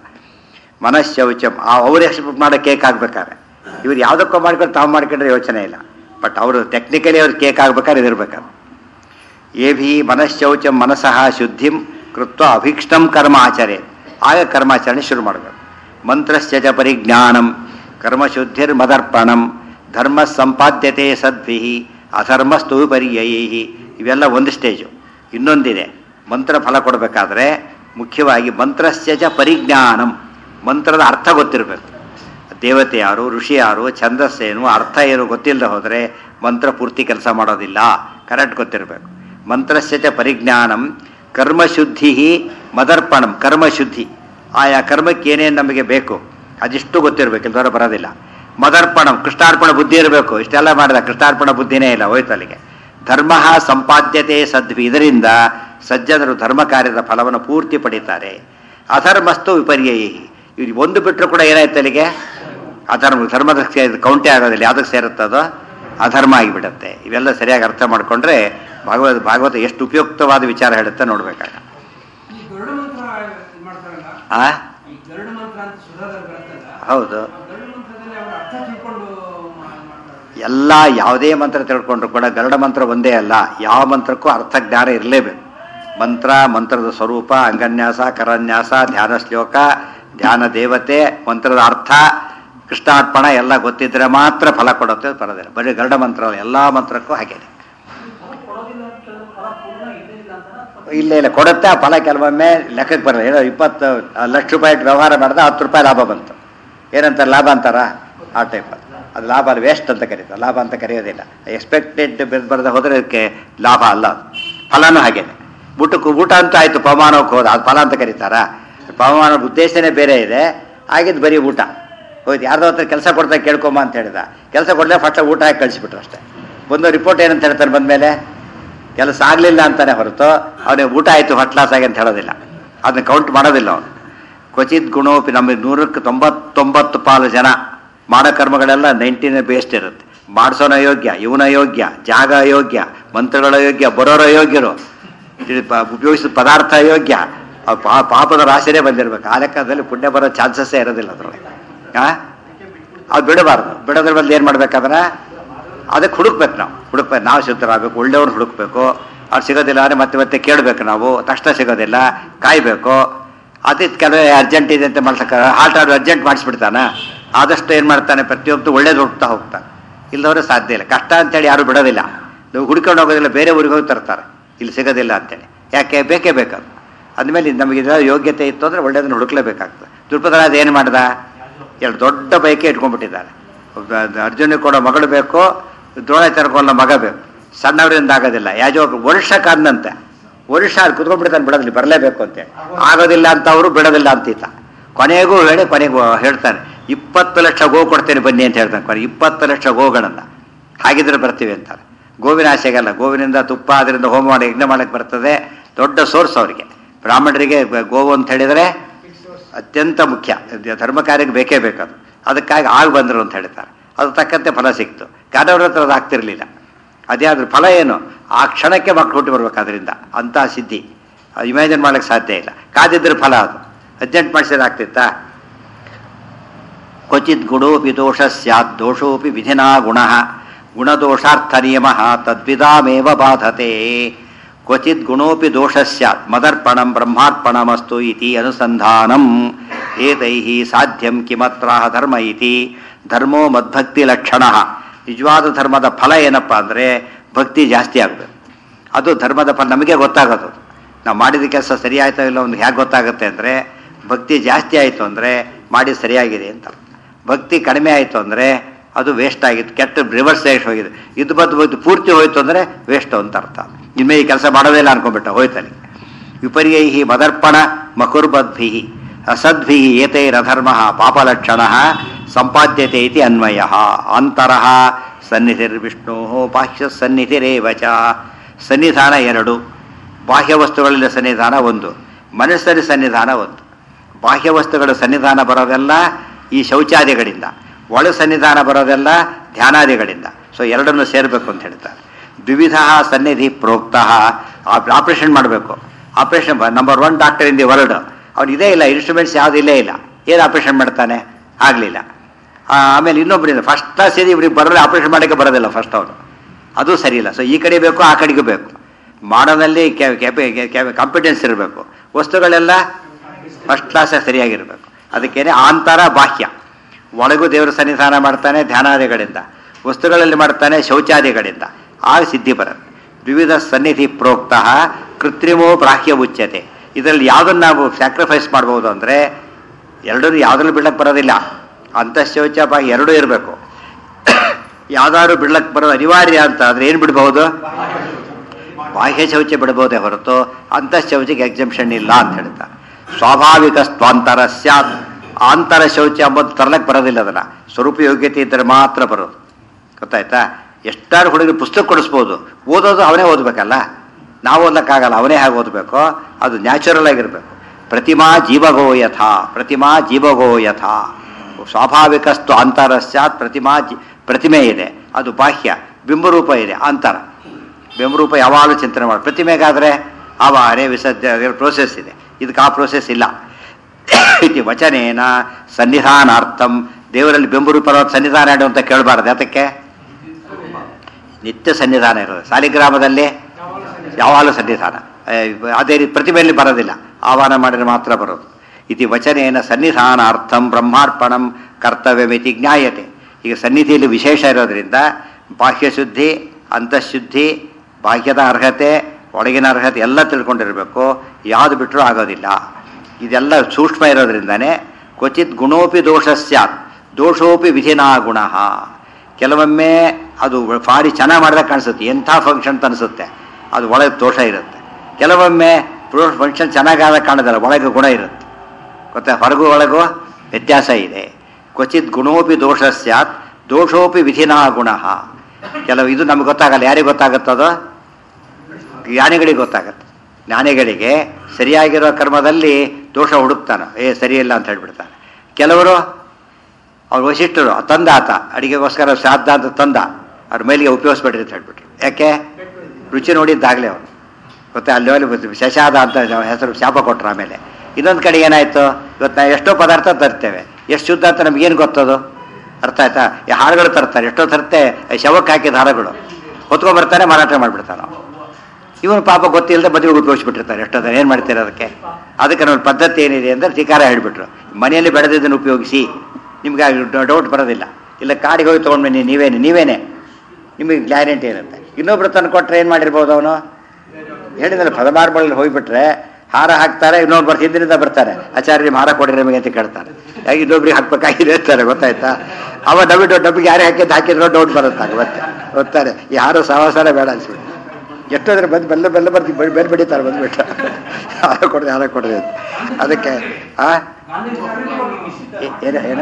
ಮನಃಶೌಚಂ ಆ ಅವ್ರು ಎಕ್ಸ್ಪೆಕ್ಟ್ ಮಾಡೋ ಕೇಕ್ ಆಗ್ಬೇಕಾದ್ರೆ ಇವ್ರು ಯಾವುದಕ್ಕೋ ಮಾಡ್ಕೊಂಡು ತಾವು ಮಾಡ್ಕೊಂಡ್ರೆ ಯೋಚನೆ ಇಲ್ಲ ಬಟ್ ಅವರು ಟೆಕ್ನಿಕಲಿ ಅವ್ರು ಕೇಕ್ ಆಗ್ಬೇಕಾದ್ರೆ ಇದಿರ್ಬೇಕಾದ್ರೆ ಏ ಭಿ ಮನಃಶೌಚಂ ಮನಸಃ ಶುದ್ಧಿಂ ಕೃತ್ವ ಅಭೀಕ್ಷಣಂ ಕರ್ಮ ಆಚರೆ ಆಗ ಕರ್ಮಾಚರಣೆ ಶುರು ಮಾಡಬೇಕು ಮಂತ್ರಸ್ಯ ಚ ಪರಿಜ್ಞಾನಂ ಕರ್ಮಶುದ್ಧಿರ್ ಮದರ್ಪಣಂ ಧರ್ಮ ಸಂಪಾದ್ಯತೆ ಸದ್ಭಿ ಅಧರ್ಮಸ್ತು ಪರ್ಯಯೈ ಇವೆಲ್ಲ ಒಂದು ಸ್ಟೇಜು ಇನ್ನೊಂದಿದೆ ಮಂತ್ರ ಫಲ ಕೊಡಬೇಕಾದ್ರೆ ಮುಖ್ಯವಾಗಿ ಮಂತ್ರಸ್ಯ ಚ ಪರಿಜ್ಞಾನಂ ಮಂತ್ರದ ಅರ್ಥ ಗೊತ್ತಿರಬೇಕು ದೇವತೆ ಯಾರು ಋಷಿ ಯಾರು ಛಂದಸ್ಸೇನು ಅರ್ಥ ಏನು ಗೊತ್ತಿಲ್ಲದೆ ಹೋದರೆ ಮಂತ್ರ ಪೂರ್ತಿ ಕೆಲಸ ಮಾಡೋದಿಲ್ಲ ಕರೆಕ್ಟ್ ಗೊತ್ತಿರಬೇಕು ಮಂತ್ರಸ್ಯ ಚ ಪರಿಜ್ಞಾನಂ ಕರ್ಮಶುದ್ಧಿ ಮದರ್ಪಣಂ ಕರ್ಮಶುದ್ಧಿ ಆಯಾ ಕರ್ಮಕ್ಕೆ ಏನೇನು ನಮಗೆ ಬೇಕು ಅದಿಷ್ಟು ಗೊತ್ತಿರಬೇಕು ಇಲ್ದವರ ಬರೋದಿಲ್ಲ ಮದರ್ಪಣಂ ಕೃಷ್ಣಾರ್ಪಣ ಬುದ್ಧಿ ಇರಬೇಕು ಇಷ್ಟೆಲ್ಲ ಮಾಡಿದ ಕೃಷ್ಣಾರ್ಪಣ ಬುದ್ಧಿನೇ ಇಲ್ಲ ಹೋಯ್ತು ಅಲ್ಲಿಗೆ ಧರ್ಮ ಸಂಪಾದ್ಯತೆ ಸದ್ವಿ ಇದರಿಂದ ಸಜ್ಜನರು ಧರ್ಮ ಕಾರ್ಯದ ಫಲವನ್ನು ಪೂರ್ತಿ ಪಡೀತಾರೆ ಅಧರ್ಮಸ್ತು ವಿಪರ್ಯಯಿ ಇವ್ರು ಒಂದು ಬಿಟ್ಟರು ಕೂಡ ಏನಾಯ್ತು ಅಲ್ಲಿಗೆ ಅಧರ್ಮ ಧರ್ಮದ ಕೌಂಟೆ ಆಗೋದಿಲ್ಲ ಯಾವುದಕ್ಕೆ ಸೇರುತ್ತದೋ ಅಧರ್ಮ ಆಗಿಬಿಡುತ್ತೆ ಇವೆಲ್ಲ ಸರಿಯಾಗಿ ಅರ್ಥ ಮಾಡಿಕೊಂಡ್ರೆ ಭಾಗವತ ಭಾಗವತ ಎಷ್ಟು ಉಪಯುಕ್ತವಾದ ವಿಚಾರ ಹೇಳುತ್ತೆ ನೋಡ್ಬೇಕಾಗ ಈ ಗರುಡ ಮಂತ್ರ ಇದ್ ಮಾಡ್ತಾರಲ್ಲ ಆ ಈ ಗರುಡ ಮಂತ್ರ ಅಂತ ಸುಧಾದಲ್ಲಿ ಬರುತ್ತಲ್ಲ ಹೌದು ಆ ಗರುಡ ಮಂತ್ರದಲ್ಲಿ ಅವರು ಅರ್ಥ ತಿಳ್ಕೊಂಡು ಮಾ- ಮಾಡ್ತಾರೆ ಎಲ್ಲ ಯಾವುದೇ ಮಂತ್ರ ತಿಳ್ಕೊಂಡ್ರು ಕೂಡ ಗರುಡ ಮಂತ್ರ ಒಂದೇ ಅಲ್ಲ ಯಾವ ಮಂತ್ರಕ್ಕೂ ಅರ್ಥ ಜ್ಞಾನ ಇರಲೇಬೇಕು ಮಂತ್ರ ಮಂತ್ರದ ಸ್ವರೂಪ ಅಂಗನ್ಯಾಸ ಕರನ್ಯಾಸ ಧ್ಯಾನ ಶ್ಲೋಕ ಧ್ಯಾನ ದೇವತೆ ಮಂತ್ರದ ಅರ್ಥ ಕೃಷ್ಣಾರ್ಪಣ ಎಲ್ಲ ಗೊತ್ತಿದ್ರೆ ಮಾತ್ರ ಫಲ ಕೊಡುತ್ತೆ ಬರೋದಿಲ್ಲ ಬರೀ ಗರುಡ ಮಂತ್ರ ಅಲ್ಲ ಎಲ್ಲ ಮಂತ್ರಕ್ಕೂ ಹಾಗೇನೆ ಇಲ್ಲ ಇಲ್ಲ ಕೊಡುತ್ತೆ ಆ ಫಲ ಕೆಲವೊಮ್ಮೆ ಲೆಕ್ಕಕ್ಕೆ ಬರಲ್ಲ ಏನೋ ಇಪ್ಪತ್ತು ಲಕ್ಷ ರೂಪಾಯಿ ಇಟ್ಟು ವ್ಯವಹಾರ ಮಾಡಿದ ಹತ್ತು ರೂಪಾಯಿ ಲಾಭ ಬಂತು ಏನಂತಾರೆ ಲಾಭ ಅಂತಾರ ಆ ಟೈಪ್ ಅದು ಅದು ಲಾಭ ಅದು ವೇಸ್ಟ್ ಅಂತ ಕರೀತಾರೆ ಲಾಭ ಅಂತ ಕರೆಯೋದಿಲ್ಲ ಎಕ್ಸ್ಪೆಕ್ಟೆಡ್ ಬರೆದ ಹೋದರೆ ಅದಕ್ಕೆ ಲಾಭ ಅಲ್ಲ ಅದು. ಫಲನೂ ಹಾಗೇನೆ ಊಟಕ್ಕೂ ಊಟ ಅಂತ ಆಯ್ತು ಪವಮಾನಕ್ಕೆ ಹೋದ ಅದು ಫಲ ಅಂತ ಕರೀತಾರಾ ಪವಮಾನ ಉದ್ದೇಶನೇ ಬೇರೆ ಇದೆ ಆಗಿದ್ದು ಬರೀ ಊಟ ಹೋಯ್ತು ಯಾರ್ದೋ ಹತ್ರ ಕೆಲಸ ಕೊಡ್ತಾ ಕೇಳ್ಕೊಂಬ ಅಂತ ಹೇಳಿದ ಕೆಲಸ ಕೊಡಲೇ ಫಸ್ಟ್ ಊಟ ಹಾಕಿ ಕಳಿಸ್ಬಿಟ್ರು ಅಷ್ಟೇ ಒಂದು ರಿಪೋರ್ಟ್ ಏನಂತ ಹೇಳ್ತಾರೆ ಬಂದಮೇಲೆ ಕೆಲಸ ಆಗಲಿಲ್ಲ ಅಂತಾನೆ ಹೊರತು ಅವನಿಗೆ ಊಟ ಆಯಿತು ಫಸ್ಟ್ ಕ್ಲಾಸ್ ಆಗಿ ಅಂತ ಹೇಳೋದಿಲ್ಲ ಅದನ್ನ ಕೌಂಟ್ ಮಾಡೋದಿಲ್ಲ ಅವನು ಕ್ವಚಿತ್ ಗುಣೋಪಿ ನಮಗೆ ನೂರಕ್ಕೆ ತೊಂಬತ್ತೊಂಬತ್ತು ಪಾಲು ಜನ ಮಾಡೋ ಕರ್ಮಗಳೆಲ್ಲ ನೈಂಟಿನೇ ಬೇಸ್ಟ್ ಇರುತ್ತೆ ಮಾಡಿಸೋನ ಅಯೋಗ್ಯ ಇವನ ಅಯೋಗ್ಯ ಜಾಗ ಅಯೋಗ್ಯ ಮಂತ್ರಗಳ ಅಯೋಗ್ಯ ಬರೋರ ಅಯೋಗ್ಯರು ಇದು ಪ- ಉಪಯೋಗಿಸಿದ ಪದಾರ್ಥ ಅಯೋಗ್ಯ ಆ ಪಾ- ಪಾಪದ ರಾಶಿನೇ ಬಂದಿರ್ಬೇಕು ಆ ಲೆಕ್ಕದಲ್ಲಿ ಪುಣ್ಯ ಬರೋ ಚಾನ್ಸಸ್ಸೇ ಇರೋದಿಲ್ಲ ಅದ್ರೊಳಗೆ ಆ ಅದು ಬಿಡಬಾರ್ದು ಬಿಡೋದ್ರ ಬದಲು ಏನು ಮಾಡ್ಬೇಕಂದ್ರೆ ಅದಕ್ಕೆ ಹುಡುಕ್ಬೇಕು ನಾವು ಹುಡುಕ್ಬೇಕು ನಾವು ಸಿದ್ಧರಾಗಬೇಕು ಒಳ್ಳೆಯವ್ರು ಹುಡುಕ್ಬೇಕು ಅವ್ರು ಸಿಗೋದಿಲ್ಲ ಅಂದರೆ ಮತ್ತೆ ಮತ್ತೆ ಕೇಳಬೇಕು ನಾವು ತಕ್ಷಣ ಸಿಗೋದಿಲ್ಲ ಕಾಯಬೇಕು ಅದಕ್ಕೆ ಕೆಲವು ಅರ್ಜೆಂಟ್ ಇದೆ ಅಂತ ಮಾಡ್ಸಕ್ಕೆ ಹಾಲ್ಟ್ ಆಡು ಅರ್ಜೆಂಟ್ ಮಾಡಿಸ್ಬಿಡ್ತಾನ ಆದಷ್ಟು ಏನು ಮಾಡ್ತಾನೆ ಪ್ರತಿಯೊಬ್ಬರು ಒಳ್ಳೇದು ಹುಡುಕ್ತಾ ಹೋಗ್ತಾನೆ ಇಲ್ಲದವ್ರೆ ಸಾಧ್ಯ ಇಲ್ಲ ಕಷ್ಟ ಅಂತೇಳಿ ಯಾರು ಬಿಡೋದಿಲ್ಲ ನೀವು ಹುಡ್ಕೊಂಡು ಹೋಗೋದಿಲ್ಲ ಬೇರೆ ಊರಿಗೆ ಹೋಗಿ ತರ್ತಾರೆ ಇಲ್ಲಿ ಸಿಗೋದಿಲ್ಲ ಅಂತೇಳಿ ಯಾಕೆ ಬೇಕೇ ಬೇಕದು ಅಂದಮೇಲೆ ನಮಗೆ ಇದರ ಯೋಗ್ಯತೆ ಇತ್ತು ಅಂದರೆ ಒಳ್ಳೇದನ್ನು ಹುಡುಕ್ಲೇಬೇಕಾಗ್ತದೆ ದುರ್ಪದರಾಜ ಏನು ಮಾಡ್ದ ಎರಡು ದೊಡ್ಡ ಬೈಕೆ ಇಟ್ಕೊಂಡ್ಬಿಟ್ಟಿದ್ದಾರೆ ಒಬ್ಬ ಅರ್ಜುನಿಗೆ ಕೊಡೋ ಮಗಳು ಬೇಕು ದ್ರೋಣಾಚಾರ್ಯ ಕೊಡೋ ಮಗ ಬೇಕು ಸಣ್ಣವರಿಂದ ಆಗೋದಿಲ್ಲ ಯಾಜೋ ವರ್ಷ ಕಾದ್ನಂತೆ ವರ್ಷ ಅಲ್ಲಿ ಕುತ್ಕೊಂಡ್ಬಿಡ್ತಾನೆ ಬಿಡೋದಿಲ್ಲ ಬರಲೇಬೇಕು ಅಂತೇಳಿ ಆಗೋದಿಲ್ಲ ಅಂತ ಅವರು ಬಿಡೋದಿಲ್ಲ ಅಂತೀತ ಕೊನೆಗೂ ಹೇಳಿ ಕೊನೆಗೂ ಹೇಳ್ತಾನೆ ಇಪ್ಪತ್ತು ಲಕ್ಷ ಗೋ ಕೊಡ್ತೇನೆ ಬನ್ನಿ ಅಂತ ಹೇಳ್ತಾನೆ ಕೊನೆ ಇಪ್ಪತ್ತು ಲಕ್ಷ ಗೋಗಳನ್ನ ಹಾಗಿದ್ರೆ ಬರ್ತೀವಿ ಅಂತಾರೆ ಗೋವಿನ ಆಸೆಗಲ್ಲ ಗೋವಿನಿಂದ ತುಪ್ಪ ಅದರಿಂದ ಹೋಮ ಮಾಡಿ ಯಜ್ಞ ಮಾಡಕ್ಕೆ ಬರ್ತದೆ ದೊಡ್ಡ ಸೋರ್ಸ್ ಅವರಿಗೆ ಬ್ರಾಹ್ಮಣರಿಗೆ ಗೋವು ಅಂತ ಹೇಳಿದರೆ ಅತ್ಯಂತ ಮುಖ್ಯ ಇದು ಧರ್ಮ ಕಾರ್ಯಕ್ಕೆ ಬೇಕೇ ಬೇಕದು ಅದಕ್ಕಾಗಿ ಆಗ ಬಂದರು ಅಂತ ಹೇಳ್ತಾರೆ ಅದು ತಕ್ಕಂತೆ ಫಲ ಸಿಕ್ತು ಕಾದವ್ರ ಹತ್ರ ಅದು ಆಗ್ತಿರ್ಲಿಲ್ಲ ಅದೇ ಅದ್ರ ಫಲ ಏನು ಆ ಕ್ಷಣಕ್ಕೆ ಮಕ್ಕಳು ಹುಟ್ಟಿ ಬರ್ಬೇಕು ಅದರಿಂದ ಅಂಥ ಸಿದ್ಧಿ ಇಮ್ಯಾಜಿನ್ ಮಾಡಕ್ಕೆ ಸಾಧ್ಯ ಇಲ್ಲ ಕಾದಿದ್ರೆ ಫಲ ಅದು ಅರ್ಜೆಂಟ್ ಮಾಡಿಸಿದ್ರೆ ಆಗ್ತಿತ್ತಾ ಕ್ವಚಿತ್ ಗುಣೋಪಿ ದೋಷ ಸ್ಯಾತ್ ದೋಷೋಪಿ ವಿಧಿನಾ ಗುಣ ಗುಣದೋಷಾರ್ಥ ನಿಯಮ ತದ್ವಿಧಾಮೇವ ಬಾಧತೆ ಕ್ವಚಿತ್ ಗುಣೋಪಿ ದೋಷ ಸ್ಯಾತ್ ಮದರ್ಪಣಂ ಬ್ರಹ್ಮಾರ್ಪಣಮಸ್ತು ಇತಿ ಅನುಸಂಧಾನಂ ಏತೈ ಸಾಧ್ಯಂ ಕಿಮತ್ರಾಹ ಧರ್ಮ ಇತಿ ಧರ್ಮೋ ಮದ್ಭಕ್ತಿ ಲಕ್ಷಣ ನಿಜವಾದ ಧರ್ಮದ ಫಲ ಏನಪ್ಪ ಅಂದರೆ ಭಕ್ತಿ ಜಾಸ್ತಿ ಆಗಬೇಕು ಅದು ಧರ್ಮದ ಫಲ ನಮಗೆ ಗೊತ್ತಾಗೋದು ನಾವು ಮಾಡಿದ ಕೆಲಸ ಸರಿ ಆಯ್ತೋ ಇಲ್ಲ ಒಂದು ಹೇಗೆ ಗೊತ್ತಾಗುತ್ತೆ ಅಂದರೆ ಭಕ್ತಿ ಜಾಸ್ತಿ ಆಯಿತು ಅಂದರೆ ಮಾಡಿ ಸರಿಯಾಗಿದೆ ಅಂತ ಭಕ್ತಿ ಕಡಿಮೆ ಆಯಿತು ಅಂದರೆ ಅದು ವೇಸ್ಟ್ ಆಗಿತ್ತು ಕೆಟ್ಟ ರಿವರ್ಸ್ ವೇಸ್ಟ್ ಹೋಗಿದೆ ಇದು ಬದ್ದು ಹೋಯ್ತು ಪೂರ್ತಿ ಹೋಯ್ತು ಅಂದರೆ ವೇಸ್ಟ್ ಅಂತ ಅರ್ಥ ಇನ್ಮೇ ಈ ಕೆಲಸ ಮಾಡೋದೇ ಇಲ್ಲ ಅನ್ಕೊಂಡ್ಬಿಟ್ಟ ಹೋಯ್ತಲ್ಲಿ ವಿಪರ್ಯೈ ಮದರ್ಪಣ ಮಕುರ್ಬದ್ಭಿ ಅಸದ್ಭಿ ಏತೈರಧರ್ಮ ಪಾಪಲಕ್ಷಣ ಸಂಪಾದ್ಯತೆ ಇತಿ ಅನ್ವಯ ಅಂತರಃ ಸನ್ನಿಧಿರ್ವಿಷ್ಣು ಬಾಹ್ಯ ಸನ್ನಿಧಿರೇವ ಚ ಸನ್ನಿಧಾನ ಎರಡು ಬಾಹ್ಯ ವಸ್ತುಗಳಲ್ಲಿ ಸನ್ನಿಧಾನ ಒಂದು ಮನಸ್ಸಲ್ಲಿ ಸನ್ನಿಧಾನ ಒಂದು ಬಾಹ್ಯ ವಸ್ತುಗಳ ಸನ್ನಿಧಾನ ಬರೋದೆಲ್ಲ ಈ ಶೌಚಾದಿಗಳಿಂದ ಒಳ ಸನ್ನಿಧಾನ ಬರೋದೆಲ್ಲ ಧ್ಯಾನಾದಿಗಳಿಂದ ಸೊ ಎರಡನ್ನು ಸೇರಬೇಕು ಅಂತ ಹೇಳ್ತಾರೆ ದ್ವಿವಿಧ ಸನ್ನಿಧಿ ಪ್ರೋಕ್ತ ಆಪರೇಷನ್ ಮಾಡಬೇಕು operation number one doctor in the world ಅವ್ನು ಇದೇ ಇಲ್ಲ ಇನ್ಸ್ಟ್ರೂಮೆಂಟ್ಸ್ ಯಾವುದು ಇಲ್ಲೇ ಇಲ್ಲ ಏನು ಆಪರೇಷನ್ ಮಾಡ್ತಾನೆ ಆಗಲಿಲ್ಲ ಆಮೇಲೆ ಇನ್ನೊಬ್ಬರಿಲ್ಲ ಫಸ್ಟ್ ಕ್ಲಾಸ್ ಇದೆ ಇವ್ರಿಗೆ ಬರೋಲ್ಲ ಆಪರೇಷನ್ ಮಾಡೋಕ್ಕೆ ಬರೋದಿಲ್ಲ ಫಸ್ಟ್ ಅವನು ಅದು ಸರಿ ಇಲ್ಲ ಸೊ ಈ ಕಡೆ ಬೇಕು ಆ ಕಡೆಗೂ ಬೇಕು ಮಾಡೋನಲ್ಲಿ ಕಾಂಪಿಟೆನ್ಸ್ ಇರಬೇಕು ವಸ್ತುಗಳೆಲ್ಲ ಫಸ್ಟ್ ಕ್ಲಾಸ್ ಸರಿಯಾಗಿರಬೇಕು ಅದಕ್ಕೇನೆ ಆಂತರ ಬಾಹ್ಯ ಒಳಗೂ ದೇವರ ಸನ್ನಿಧಾನ ಮಾಡ್ತಾನೆ ಧ್ಯಾನಾದಿಗಳಿಂದ ವಸ್ತುಗಳಲ್ಲಿ ಮಾಡ್ತಾನೆ ಶೌಚಾದಿಗಳಿಂದ ಆಗ ಸಿದ್ಧಿ ಬರುತ್ತೆ ವಿವಿಧ ಸನ್ನಿಧಿ ಪ್ರೋಕ್ತ ಕೃತ್ರಿಮೋ ಬಾಹ್ಯ ಉಚ್ಯತೆ ಇದರಲ್ಲಿ ಯಾವುದನ್ನು ನಾವು ಸ್ಯಾಕ್ರಿಫೈಸ್ ಮಾಡ್ಬೋದು ಅಂದರೆ ಎರಡನ್ನೂ ಯಾವುದ್ರಲ್ಲಿ ಬಿಡ್ಲಕ್ಕೆ ಬರೋದಿಲ್ಲ ಅಂತಃಶೌಚ ಬಾಹ್ಯ ಎರಡೂ ಇರಬೇಕು ಯಾವ್ದಾದ್ರು ಬಿಡ್ಲಕ್ಕೆ ಬರೋದು ಅನಿವಾರ್ಯ ಅಂತ ಆದರೆ ಏನು ಬಿಡ್ಬಹುದು ಬಾಹ್ಯ ಶೌಚ ಬಿಡಬಹುದೇ ಹೊರತು ಅಂತಃಶೌಚಕ್ಕೆ ಎಕ್ಸಂಪ್ಷನ್ ಇಲ್ಲ ಅಂತ ಹೇಳ್ತಾರೆ ಸ್ವಾಭಾವಿಕ ಸ್ವಾಂತರ ಸ್ಯಾತ್ ಆಂತರ ಶೌಚ ಎಂಬುದು ತರಲಕ್ಕೆ ಬರೋದಿಲ್ಲ ಅದನ್ನ ಸ್ವರೂಪ ಯೋಗ್ಯತೆ ಇದ್ದರೆ ಮಾತ್ರ ಬರೋದು ಗೊತ್ತಾಯ್ತಾ ಎಷ್ಟಾರು ಹುಡುಗರು ಪುಸ್ತಕ ಕೊಡಿಸ್ಬೋದು ಓದೋದು ಅವನೇ ಓದಬೇಕಲ್ಲ ನಾವು ಓದಕ್ಕಾಗಲ್ಲ ಅವನೇ ಹಾಗೆ ಓದಬೇಕು ಅದು ನ್ಯಾಚುರಲ್ ಆಗಿರಬೇಕು ಪ್ರತಿಮಾ ಜೀವಗೋ ಯಥ ಪ್ರತಿಮಾ ಜೀವಗೋ ಯಥ ಸ್ವಾಭಾವಿಕಸ್ತು ಅಂತರ ಸ್ಯಾತ್ ಪ್ರತಿಮಾ ಜಿ ಪ್ರತಿಮೆ ಇದೆ ಅದು ಬಾಹ್ಯ ಬಿಂಬರೂಪ ಇದೆ ಅಂತರ ಬಿಂಬರೂಪ ಯಾವಾಗಲೂ ಚಿಂತನೆ ಮಾಡಿ ಪ್ರತಿಮೆಗಾದರೆ ಆವಾಹನೆ ವಿಸರ್ಜನೆ ಪ್ರೋಸೆಸ್ ಇದೆ ಇದಕ್ಕೆ ಆ ಪ್ರೋಸೆಸ್ ಇಲ್ಲ ಇತಿ ವಚನೇನ ಸನ್ನಿಧಾನಾರ್ಥಂ ದೇವರಲ್ಲಿ ಬೆಂಬರೂಪರ ಸನ್ನಿಧಾನ ಇಡು ಅಂತ ಕೇಳಬಾರ್ದು ಅದಕ್ಕೆ ನಿತ್ಯ ಸನ್ನಿಧಾನ ಇರೋದು ಸಾಲಿಗ್ರಾಮದಲ್ಲಿ ಯಾವಾಗಲೂ ಸನ್ನಿಧಾನ ಆ, ಅದೇ ರೀತಿ ಪ್ರತಿಮೆಯಲ್ಲಿ ಬರೋದಿಲ್ಲ ಆಹ್ವಾನ ಮಾಡಿದ್ರೆ ಮಾತ್ರ ಬರೋದು ಇತಿ ವಚನೇನ ಸನ್ನಿಧಾನಾರ್ಥಂ ಬ್ರಹ್ಮಾರ್ಪಣಂ ಕರ್ತವ್ಯಮಿತಿ ಜ್ಞಾಯತೆ ಈಗ ಸನ್ನಿಧಿಯಲ್ಲಿ ವಿಶೇಷ ಇರೋದ್ರಿಂದ ಬಾಹ್ಯ ಶುದ್ಧಿ ಅಂತಃಶುದ್ಧಿ ಬಾಹ್ಯದ ಅರ್ಹತೆ ಒಳಗಿನ ಅರ್ಹತೆ ಎಲ್ಲ ತಿಳ್ಕೊಂಡಿರಬೇಕು ಯಾವುದು ಬಿಟ್ಟರೂ ಆಗೋದಿಲ್ಲ ಇದೆಲ್ಲ ಸೂಕ್ಷ್ಮ ಇರೋದ್ರಿಂದನೇ ಕ್ವಚಿತ್ ಗುಣೋಪಿ ದೋಷ ಸ್ಯಾತ್ ದೋಷೋಪಿ ವಿಧಿನಾ ಗುಣ ಕೆಲವೊಮ್ಮೆ ಅದು ಭಾರಿ ಚೆನ್ನಾಗಿ ಮಾಡಿದಾಗ ಕಾಣಿಸುತ್ತೆ ಎಂಥ ಫಂಕ್ಷನ್ ಅಂತ ಅನಿಸುತ್ತೆ ಅದು ಒಳಗೆ ದೋಷ ಇರುತ್ತೆ ಕೆಲವೊಮ್ಮೆ ಫಂಕ್ಷನ್ ಚೆನ್ನಾಗಾದ ಕಾಣೋದಲ್ಲ ಒಳಗೆ ಗುಣ ಇರುತ್ತೆ ಗೊತ್ತಾ ಹೊರಗು ಒಳಗೂ ವ್ಯತ್ಯಾಸ ಇದೆ ಕ್ವಚಿತ್ ಗುಣೋಪಿ ದೋಷ ಸ್ಯಾತ್ ದೋಷೋಪಿ ವಿಧಿನಾ ಗುಣ ಕೆಲವು ಇದು ನಮ್ಗೆ ಗೊತ್ತಾಗಲ್ಲ ಯಾರಿಗೆ ಗೊತ್ತಾಗುತ್ತದೋ ಜ್ಞಾನಿಗಳಿಗೆ ಗೊತ್ತಾಗತ್ತೆ ಜ್ಞಾನಿಗಳಿಗೆ ಸರಿಯಾಗಿರೋ ಕರ್ಮದಲ್ಲಿ ದೋಷ ಹುಡುಕ್ತಾನೆ ಏ ಸರಿಯಿಲ್ಲ ಅಂತ ಹೇಳ್ಬಿಡ್ತಾನೆ ಕೆಲವರು ಅವ್ರು ವಶಿಷ್ಠರು ತಂದ ಆತ ಅಡಿಗೆಗೋಸ್ಕರ ಶ್ರಾದ್ದ ಅಂತ ತಂದ ಅವ್ರ ಮೇಲಿಗೆ ಉಪಯೋಗಿಸ್ಬೇಡ್ರಿ ಅಂತ ಹೇಳ್ಬಿಟ್ರು ಯಾಕೆ ರುಚಿ ನೋಡಿದ್ದಾಗಲೇ ಅವನು ಗೊತ್ತಾ ಅಲ್ಲಿ ಹೋಗಿ ಶಶಾದ ಅಂತ ಹೆಸರು ಶಾಪ ಕೊಟ್ರು ಆಮೇಲೆ ಇನ್ನೊಂದು ಕಡೆ ಏನಾಯ್ತು ಇವತ್ತು ನಾವು ಎಷ್ಟೋ ಪದಾರ್ಥ ತರ್ತೇವೆ ಎಷ್ಟು ಶುದ್ಧ ಅಂತ ನಮಗೇನು ಗೊತ್ತದು ಅರ್ಥ ಆಯ್ತಾ ಈ ಹಾಡುಗಳು ತರ್ತಾರೆ ಎಷ್ಟೋ ತರ್ತೆ ಶವಕ್ಕೆ ಹಾಕಿದ ಹಾರಗಳು ಹೊತ್ಕೊಂಡ್ಬರ್ತಾನೆ ಮಾರಾಟ ಮಾಡಿಬಿಡ್ತಾನೆ ನಾವು ಇವನು ಪಾಪ ಗೊತ್ತಿಲ್ಲದೆ ಮದುವೆಗೆ ಉಪಯೋಗಿಸ್ಬಿಟ್ಟಿರ್ತಾರೆ ಎಷ್ಟೋ ಏನು ಮಾಡ್ತಾರೆ ಅದಕ್ಕೆ ಅದಕ್ಕೆ ನಮ್ಮ ಪದ್ಧತಿ ಏನಿದೆ ಅಂದರೆ ಚಿಕಾರ ಹೇಳಿಬಿಟ್ರು ಮನೆಯಲ್ಲಿ ಬೆಳೆದಿದ್ದನ್ನು ಉಪಯೋಗಿಸಿ ನಿಮ್ಗೆ ಡೌಟ್ ಬರೋದಿಲ್ಲ ಇಲ್ಲ ಕಾಡಿಗೆ ಹೋಗಿ ತೊಗೊಂಡು ಬನ್ನಿ ನೀವೇನೆ ನೀವೇನೆ ನಿಮಗೆ ಗ್ಯಾರಂಟಿ ಇರುತ್ತೆ ಇನ್ನೊಬ್ರು ತಂದು ಕೊಟ್ಟರೆ ಏನು ಮಾಡಿರ್ಬೋದು ಅವನು ಹೇಳಿದ್ರೆ ಪದಮಾರ್ಬಳಲ್ಲಿ ಹೋಗಿಬಿಟ್ರೆ ಹಾರ ಹಾಕ್ತಾರೆ ಇನ್ನೊಬ್ರು ಬರ್ತ ಹಿಂದಿನಿಂದ ಬರ್ತಾರೆ ಆಚಾರ್ಯ ನಿಮ್ಮ ಹಾರ ಕೊಡ್ರಿ ನಮಗೆ ಅಂತ ಕೇಳ್ತಾರೆ ಯಾಕೆ ಇನ್ನೊಬ್ರಿಗೆ ಹಾಕ್ಬೇಕಾಗಿದೆ ಅಂತಾರೆ ಗೊತ್ತಾಯ್ತಾ ಅವ ಡಬ್ಬಿ ಡಬ್ಬಿಗೆ ಯಾರೇ ಹಾಕಿದ್ದು ಹಾಕಿದ್ರು ಡೌಟ್ ಬರುತ್ತಾರೆ ಮತ್ತೆ ಗೊತ್ತಾರೆ ಈ ಹಾರ ಸಹವಾಸನೇ ಬೇಡ ಅನ್ಸ್ಬಿಟ್ಟು ಎಷ್ಟೋದ್ರೆ ಬಂದು ಬೆಲ್ಲ ಬೆಲ್ಲ ಬರ್ತಿ ಬೇರೆ ಬೆಡಿತಾರೆ ಬಂದ್ಬಿಟ್ಟು ಹಾರ ಕೊಡ್ರಿ ಹಾರ ಕೊಡ್ರಿ ಅಂತ ಅದಕ್ಕೆ ಆ ಏ- ಏನ ಏನ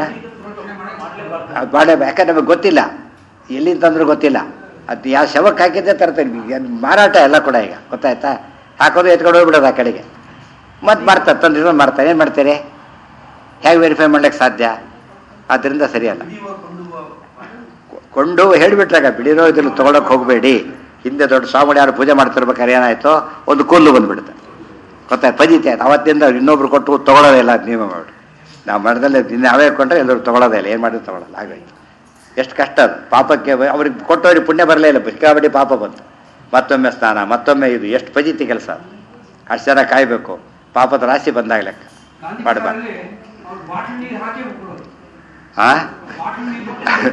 ಅದು ಮಾಡೇ ಯಾಕಂದ್ರೆ ನಮಗೆ ಗೊತ್ತಿಲ್ಲ ಎಲ್ಲಿಂದ ತಂದ್ರೂ ಗೊತ್ತಿಲ್ಲ ಅದು ಯಾವ ಶವಕ್ಕೆ ಹಾಕಿದ್ದೆ ತರ್ತಾರೆ ಅದು ಮಾರಾಟ ಎಲ್ಲ ಕೂಡ ಈಗ ಗೊತ್ತಾಯ್ತಾ ಹಾಕೋದು ಎತ್ಕೊಂಡು ಹೋಗ್ಬಿಡೋದು ಆ ಕಡೆಗೆ ಮತ್ತೆ ಮಾಡ್ತಾರೆ ತಂದ್ರೆ ಮಾಡ್ತಾರೆ ಏನು ಮಾಡ್ತಾರೆ ಹೇಗೆ ವೆರಿಫೈ ಮಾಡ್ಲಿಕ್ಕೆ ಸಾಧ್ಯ ಆದ್ದರಿಂದ ಸರಿಯಲ್ಲ ಹಿಡಿಯುವ ಕೊಂಡುವ ಕೊ- ಕೊಂಡು ಹೇಳಿಬಿಟ್ರಾಗ ಬಿಡಿರೋ ಇದ್ರಲ್ಲಿ ತೊಗೊಳಕ್ಕೆ ಹೋಗಬೇಡಿ ಹಿಂದೆ ದೊಡ್ಡ ಸ್ವಾಮಿಗಳು ಯಾರು ಪೂಜೆ ಮಾಡ್ತಿರ್ಬೇಕಾದ್ರೆ ಏನಾಯ್ತು ಒಂದು ಕೂದಲು ಬಂದ್ಬಿಡುತ್ತೆ ಗೊತ್ತಾಯ್ತು ಪಜಿತೆ ಆಯ್ತು ಅವತ್ತಿಂದ ಇನ್ನೊಬ್ರು ಕೊಟ್ಟು ತೊಗೊಳೋದೇ ಇಲ್ಲ ಅದು ನಿಯಮ ಮಾಡಿ ನಾವು ಮರದಲ್ಲಿ ನಾವೇ ಕೊಂಡ್ರೆ ಎಲ್ಲರೂ ತೊಗೊಳೋದೇ ಇಲ್ಲ ಏನು ಮಾಡಿದ್ರು ತೊಗೊಳಲ್ಲ ಹಾಗಾಗಿ ಎಷ್ಟು ಕಷ್ಟ ಅದು ಪಾಪಕ್ಕೆ ಅವ್ರಿಗೆ ಕೊಟ್ಟವ್ರಿಗೆ ಪುಣ್ಯ ಬರಲೇ ಇಲ್ಲ ಸಿಕ್ಕಾಬಡ್ಡಿ ಪಾಪ ಬಂತು ಮತ್ತೊಮ್ಮೆ ಸ್ನಾನ ಮತ್ತೊಮ್ಮೆ ಇದು ಎಷ್ಟು ಪಜಿತಿ ಕೆಲಸ ಅದು ಅಷ್ಟು ಜನ ಕಾಯಬೇಕು ಪಾಪದ ರಾಶಿ ಬಂದಾಗ ಲೆಕ್ಕ ಮಾಡಬಾರ್ದು ಅವ್ರು ಬಾಟಲ್ ನೀರು ಹಾಕಿ ಬಿಟ್ಬಿಡೋದು ಆ ಬಾಟಲ್ ನೀರು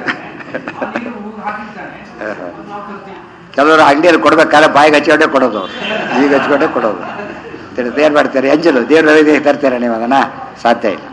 ಆ ನೀರು ಹುಡುಗ ಹಾಕಿರ್ತಾನೆ ಅದು ನಾವು ತರ್ತೀವಿ ಕೆಲವರು ಅಂಗಡಿಯಲ್ಲಿ ಕೊಡ್ಬೇಕಾದ್ರೆ ಬಾಯಿಗೆ ಹಚ್ಕೊಂಡೇ ಕೊಡೋದು ಅವ್ರು ಈಗ ಹಚ್ಕೊಂಡೇ ಕೊಡೋದು ತಿಳಿದು ಏನು ಮಾಡ್ತಾರೆ ಅಂಜಲು ದೇವ್ರ ತರ್ತೀರ ನೀವು ಅದನ್ನ ಸಾಧ್ಯ ಇಲ್ಲ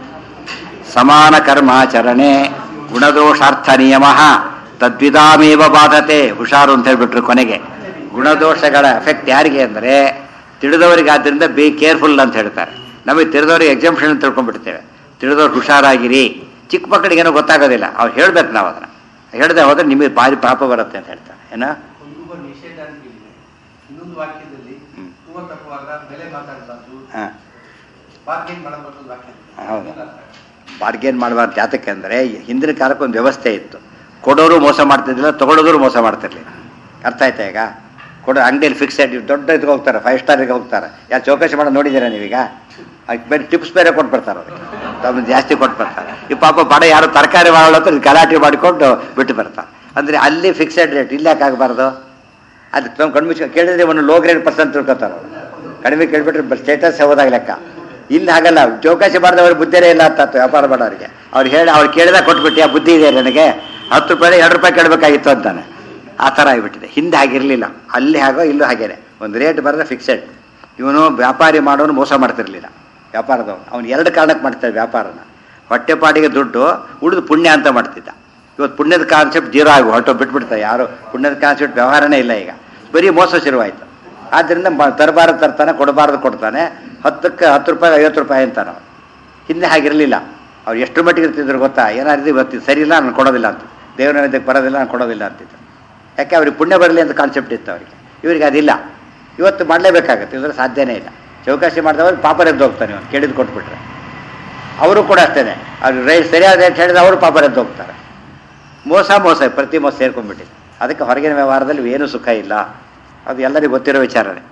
ಸಮಾನ ಕರ್ಮಾಚರಣೆ ಗುಣದೋಷಾರ್ಥ ನಿಯಮ ತದ್ವಿಧಾಮೇವ ಬಾಧತೆ ಹುಷಾರು ಅಂತ ಹೇಳ್ಬಿಟ್ರು ಕೊನೆಗೆ ಗುಣದೋಷಗಳ ಎಫೆಕ್ಟ್ ಯಾರಿಗೆ ಅಂದರೆ ತಿಳಿದವರಿಗೆ ಆದ್ದರಿಂದ ಬಿ ಕೇರ್ಫುಲ್ ಅಂತ ಹೇಳ್ತಾರೆ ನಮಗೆ ತಿಳಿದವರಿಗೆ ಎಕ್ಸಾಮ್ಷನ್ ಅಂತ ತಿಳ್ಕೊಂಡ್ಬಿಡ್ತೇವೆ ತಿಳಿದವ್ರು ಹುಷಾರಾಗಿರಿ ಚಿಕ್ಕ ಮಕ್ಕಳಿಗೇನೋ ಗೊತ್ತಾಗೋದಿಲ್ಲ ಅವ್ರು ಹೇಳ್ಬೇಕು ನಾವು ಅದನ್ನು ಹೇಳ್ದೆ ಹೋದ್ರೆ ನಿಮಗೆ ಭಾರಿ ಪಾಪ ಬರುತ್ತೆ ಅಂತ ಹೇಳ್ತಾರೆ ಏನೋ ಕೊಂಡುವ ನಿಷೇಧ ಅಂತ ಹೇಳಿದೆ ಇನ್ನೊಂದು ವಾಕ್ಯದಲ್ಲಿ ಹ್ಮ್. ಹೂವ ತರುವಾಗ ಬೆಲೆ ಮಾತಾಡಬಾರ್ದು ಹಾಂ ಬಾರ್ಗೇನ್ ಮಾಡಬಾರ್ದು ವಾಕ್ಯ ಹೌದು. ಬಾರ್ಗೇನ್ ಮಾಡಬಾರ್ದು ಜಾತಕ್ಕೆ ಅಂದರೆ ಹಿಂದಿನ ಕಾಲಕ್ಕೆ ಒಂದು ವ್ಯವಸ್ಥೆ ಇತ್ತು ಕೊಡೋರು ಮೋಸ ಮಾಡ್ತಿದ್ದಿಲ್ಲ ತಗೊಳ್ಳೋದ್ರು ಮೋಸ ಮಾಡ್ತಿರ್ಲಿಲ್ಲ ಅರ್ಥ ಆಯ್ತಾ ಈಗ ಕೊಡೋ ಅಂಗಡಿಯಲ್ಲಿ ಫಿಕ್ಸೆಡ್ ದೊಡ್ಡ ಇದಕ್ಕೆ ಹೋಗ್ತಾರೆ ಫೈವ್ ಸ್ಟಾರಿಗೆ ಹೋಗ್ತಾರೆ ಯಾರು ಚೌಕಾಸಿ ಮಾಡೋದು ನೋಡಿದ್ದೀರಾ ನೀವೀಗ ಅದಕ್ಕೆ ಬೇರೆ ಟಿಪ್ಸ್ ಬೇರೆ ಕೊಟ್ಬಿಡ್ತಾರೆ ಅವ್ರಿಗೆ ತಮ್ಮ ಜಾಸ್ತಿ ಕೊಟ್ಬಿಡ್ತಾರೆ ಈ ಪಾಪ ಬಡ ಯಾರು ತರಕಾರಿ ಮಾಡೋತ್ರ ಗಲಾಟೆ ಮಾಡಿಕೊಂಡು ಬಿಟ್ಟು ಬರ್ತಾರೆ ಅಂದರೆ ಅಲ್ಲಿ ಫಿಕ್ಸೆಡ್ ರೇಟ್ ಇಲ್ಲಿ ಯಾಕೆ ಆಗಬಾರ್ದು ಅದು ತುಂಬ ಕಡಿಮೆ ಕೇಳಿದ್ರೆ ಒಂದು ಲೋ ಗ್ರೇಡ್ ಪರ್ಸೆಂಟ್ ತಿಳ್ಕೊತಾರೆ ಅವರು ಕಡಿಮೆ ಕೇಳ್ಬಿಟ್ರೆ ಸ್ಟೇಟಸ್ ಹೋದಾಗ ಲೆಕ್ಕ ಇಲ್ಲಿ ಹಾಗಲ್ಲ ಚೌಕಾಸಿ ಮಾಡಿದವ್ರಿಗೆ ಬುದ್ಧಿರೇ ಇಲ್ಲ ಅಂತ ಆತು ವ್ಯಾಪಾರ ಮಾಡೋರಿಗೆ ಅವ್ರು ಹೇಳಿ ಅವ್ರು ಕೇಳಿದಾಗ ಕೊಟ್ಬಿಟ್ಟು ಆ ಬುದ್ಧಿ ಇದೆ ನನಗೆ ಹತ್ತು ರೂಪಾಯಿ ಎರಡು ರೂಪಾಯಿ ಕೇಳಬೇಕಾಗಿತ್ತು ಅಂತಾನೆ ಆ ಥರ ಆಗಿಬಿಟ್ಟಿದೆ ಹಿಂದೆ ಹಾಗಿರಲಿಲ್ಲ ಅಲ್ಲಿ ಹಾಗೋ ಇಲ್ಲೂ ಹಾಗೇನೆ ಒಂದು ರೇಟ್ ಬರೆದ್ರೆ ಫಿಕ್ಸೆಡ್ ಇವನು ವ್ಯಾಪಾರಿ ಮಾಡೋನು ಮೋಸ ಮಾಡ್ತಿರ್ಲಿಲ್ಲ ವ್ಯಾಪಾರದವನು ಅವ್ನು ಎರಡು ಕಾರಣಕ್ಕೆ ಮಾಡ್ತಾರೆ ವ್ಯಾಪಾರನ ಹೊಟ್ಟೆಪಾಟಿಗೆ ದುಡ್ಡು ಉಳಿದು ಪುಣ್ಯ ಅಂತ ಮಾಡ್ತಿದ್ದ ಇವತ್ತು ಪುಣ್ಯದ ಕಾನ್ಸೆಪ್ಟ್ ಜೀರೋ ಆಗಿ ಹೊರಟು ಬಿಟ್ಬಿಡ್ತಾರೆ ಯಾರು ಪುಣ್ಯದ ಕಾನ್ಸೆಪ್ಟ್ ವ್ಯವಹಾರನೇ ಇಲ್ಲ ಈಗ ಬರೀ ಮೋಸ ಶುರುವಾಯಿತು ಆದ್ದರಿಂದ ಮ- ತರಬಾರದು ತರ್ತಾನೆ ಕೊಡಬಾರದು ಕೊಡ್ತಾನೆ ಹತ್ತಕ್ಕೆ ಹತ್ತು ರೂಪಾಯಿ ಐವತ್ತು ರೂಪಾಯಿ ಅಂತಾನೆ ಅವನು ಹಿಂದೆ ಹಾಗಿರಲಿಲ್ಲ ಅವ್ರು ಎಷ್ಟು ಮಟ್ಟಿಗೆ ಇರ್ತಿದ್ರು ಗೊತ್ತಾ ಏನಾದ್ರು ಇವತ್ತು ಸರಿ ಇಲ್ಲ ನಾನು ಕೊಡೋದಿಲ್ಲ ಅಂತ ದೇವ್ರ ನೈವೇದ್ಯಕ್ಕೆ ಬರೋದಿಲ್ಲ ನಾನು ಕೊಡೋದಿಲ್ಲ ಅಂತಿದ್ರು ಯಾಕೆ ಅವ್ರಿಗೆ ಪುಣ್ಯ ಬರಲಿ ಅಂತ ಕಾನ್ಸೆಪ್ಟ್ ಇತ್ತು ಅವರಿಗೆ ಇವರಿಗೆ ಅದಿಲ್ಲ ಇವತ್ತು ಮಾಡಲೇಬೇಕಾಗತ್ತೆ ಇಲ್ಲದ್ರೆ ಸಾಧ್ಯನೇ ಇಲ್ಲ ಚೌಕಾಸಿ ಮಾಡಿದವರು ಪಾಪರೆದ್ದು ಹೋಗ್ತಾನೆ ಇವನು ಕೇಳಿದ್ದು ಕೊಟ್ಬಿಟ್ರೆ ಅವರು ಕೂಡ ಅಷ್ಟೇ ಅವ್ರು ರೈ ಸರಿಯಾದ ರೇಟ್ ಹೇಳಿದ್ರೆ ಅವರು ಪಾಪರೆದ್ದು ಹೋಗ್ತಾರೆ ಮೋಸ ಮೋಸ ಪ್ರತಿ ಮೋಸ ಸೇರ್ಕೊಂಡ್ಬಿಟ್ಟಿದೆ ಅದಕ್ಕೆ ಹೊರಗಿನ ವ್ಯವಹಾರದಲ್ಲಿ ಏನೂ ಸುಖ ಇಲ್ಲ ಅದು ಎಲ್ಲರಿಗೂ ಗೊತ್ತಿರೋ ವಿಚಾರನೇ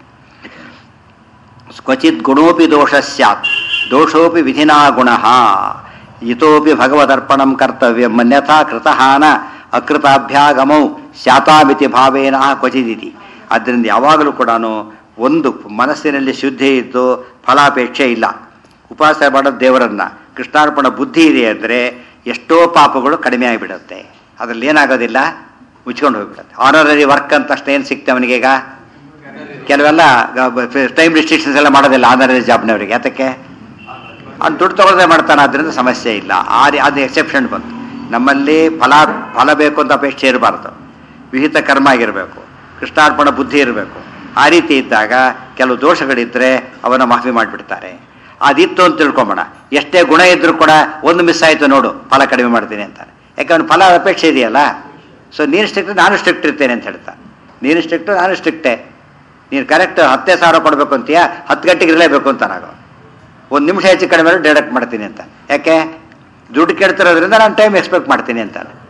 ಕ್ವಚಿತ್ ಗುಣೋಪಿ ದೋಷ ಸ್ಯಾತ್ ದೋಷೋಪಿ ವಿಧಿನಾ ಗುಣ ಇತೋಪಿ ಭಗವದರ್ಪಣಂ ಕರ್ತವ್ಯ ಮನ್ಯಥಾ ಕೃತಹಾನ ಅಕೃತಾಭ್ಯಾಗಮೌ ಸ್ಯಾತಾಮಿತಿ ಭಾವೇನ ಕ್ವಚಿದಿತಿ ಆದ್ದರಿಂದ ಯಾವಾಗಲೂ ಕೂಡ ಒಂದು ಮನಸ್ಸಿನಲ್ಲಿ ಶುದ್ಧಿ ಇದ್ದು ಫಲಾಪೇಕ್ಷೆ ಇಲ್ಲ ಉಪಾಸನೆ ಮಾಡೋದು ದೇವರನ್ನ ಕೃಷ್ಣಾರ್ಪಣ ಬುದ್ಧಿ ಇದೆ ಅಂದರೆ ಎಷ್ಟೋ ಪಾಪಗಳು ಕಡಿಮೆ ಆಗಿಬಿಡುತ್ತೆ ಅದರಲ್ಲಿ ಏನಾಗೋದಿಲ್ಲ ಮುಚ್ಕೊಂಡು ಹೋಗ್ಬಿಡುತ್ತೆ ಆನರರಿ ವರ್ಕ್ ಅಂತ ಅಷ್ಟೇ ಏನು ಸಿಕ್ತೆ ಅವನಿಗೀಗ ಕೆಲವೆಲ್ಲ ಟೈಮ್ ರಿಸ್ಟ್ರಿಕ್ಷನ್ಸ್ ಎಲ್ಲ ಮಾಡೋದಿಲ್ಲ ಆನರರಿ ಜಾಬ್ನವರಿಗೆ ಯಾತಕ್ಕೆ ಅವ್ನು ದುಡ್ಡು ತಗೊಳ್ಳದೆ ಮಾಡ್ತಾನೆ ಆದ್ದರಿಂದ ಸಮಸ್ಯೆ ಇಲ್ಲ ಆ ರೀ- ಅದು ಎಕ್ಸೆಪ್ಷನ್ ಬಂತು ನಮ್ಮಲ್ಲಿ ಫಲ ಫಲ ಬೇಕು ಅಂತ ಅಪೇಕ್ಷೆ ಇರಬಾರ್ದು ವಿಹಿತ ಕರ್ಮ ಆಗಿರಬೇಕು ಕೃಷ್ಣಾರ್ಪಣ ಬುದ್ಧಿ ಇರಬೇಕು ಆ ರೀತಿ ಇದ್ದಾಗ ಕೆಲವು ದೋಷಗಳಿದ್ದರೆ ಅವನ್ನ ಮಾಫಿ ಮಾಡಿಬಿಡ್ತಾರೆ ಅದಿತ್ತು ಅಂತ ತಿಳ್ಕೊಂಬೋಣ ಎಷ್ಟೇ ಗುಣ ಇದ್ರೂ ಕೂಡ ಒಂದು ಮಿಸ್ ಆಯಿತು ನೋಡು ಫಲ ಕಡಿಮೆ ಮಾಡ್ತೀನಿ ಅಂತಾರೆ ಯಾಕೆ ಅವ್ನು ಫಲ ಅಪೇಕ್ಷೆ ಇದೆಯಲ್ಲ ಸೊ ನೀನು ಸ್ಟ್ರಿಕ್ಟ್ ನಾನು ಸ್ಟ್ರಿಕ್ಟ್ ಇರ್ತೇನೆ ಅಂತ ಹೇಳ್ತಾ ನೀನು ಸ್ಟ್ರಿಕ್ಟು ನಾನು ಸ್ಟ್ರಿಕ್ಟೇ ನೀನು ಕರೆಕ್ಟ್ ಹತ್ತೇ ಸಾವಿರ ಕೊಡಬೇಕು ಅಂತೀಯಾ ಹತ್ತು ಗಂಟೆಗೆ ಇರಲೇಬೇಕು ಅಂತ ನಾವು ಒಂದು ನಿಮಿಷ ಹೆಚ್ಚು ಕಡಿಮೆ ಡೈರೆಕ್ಟ್ ಮಾಡ್ತೀನಿ ಅಂತ ಯಾಕೆ ದುಡ್ಡು ಕೇಳ್ತಿರೋದ್ರಿಂದ ನಾನು ಟೈಮ್ ಎಕ್ಸ್ಪೆಕ್ಟ್ ಮಾಡ್ತೀನಿ ಅಂತಾನೆ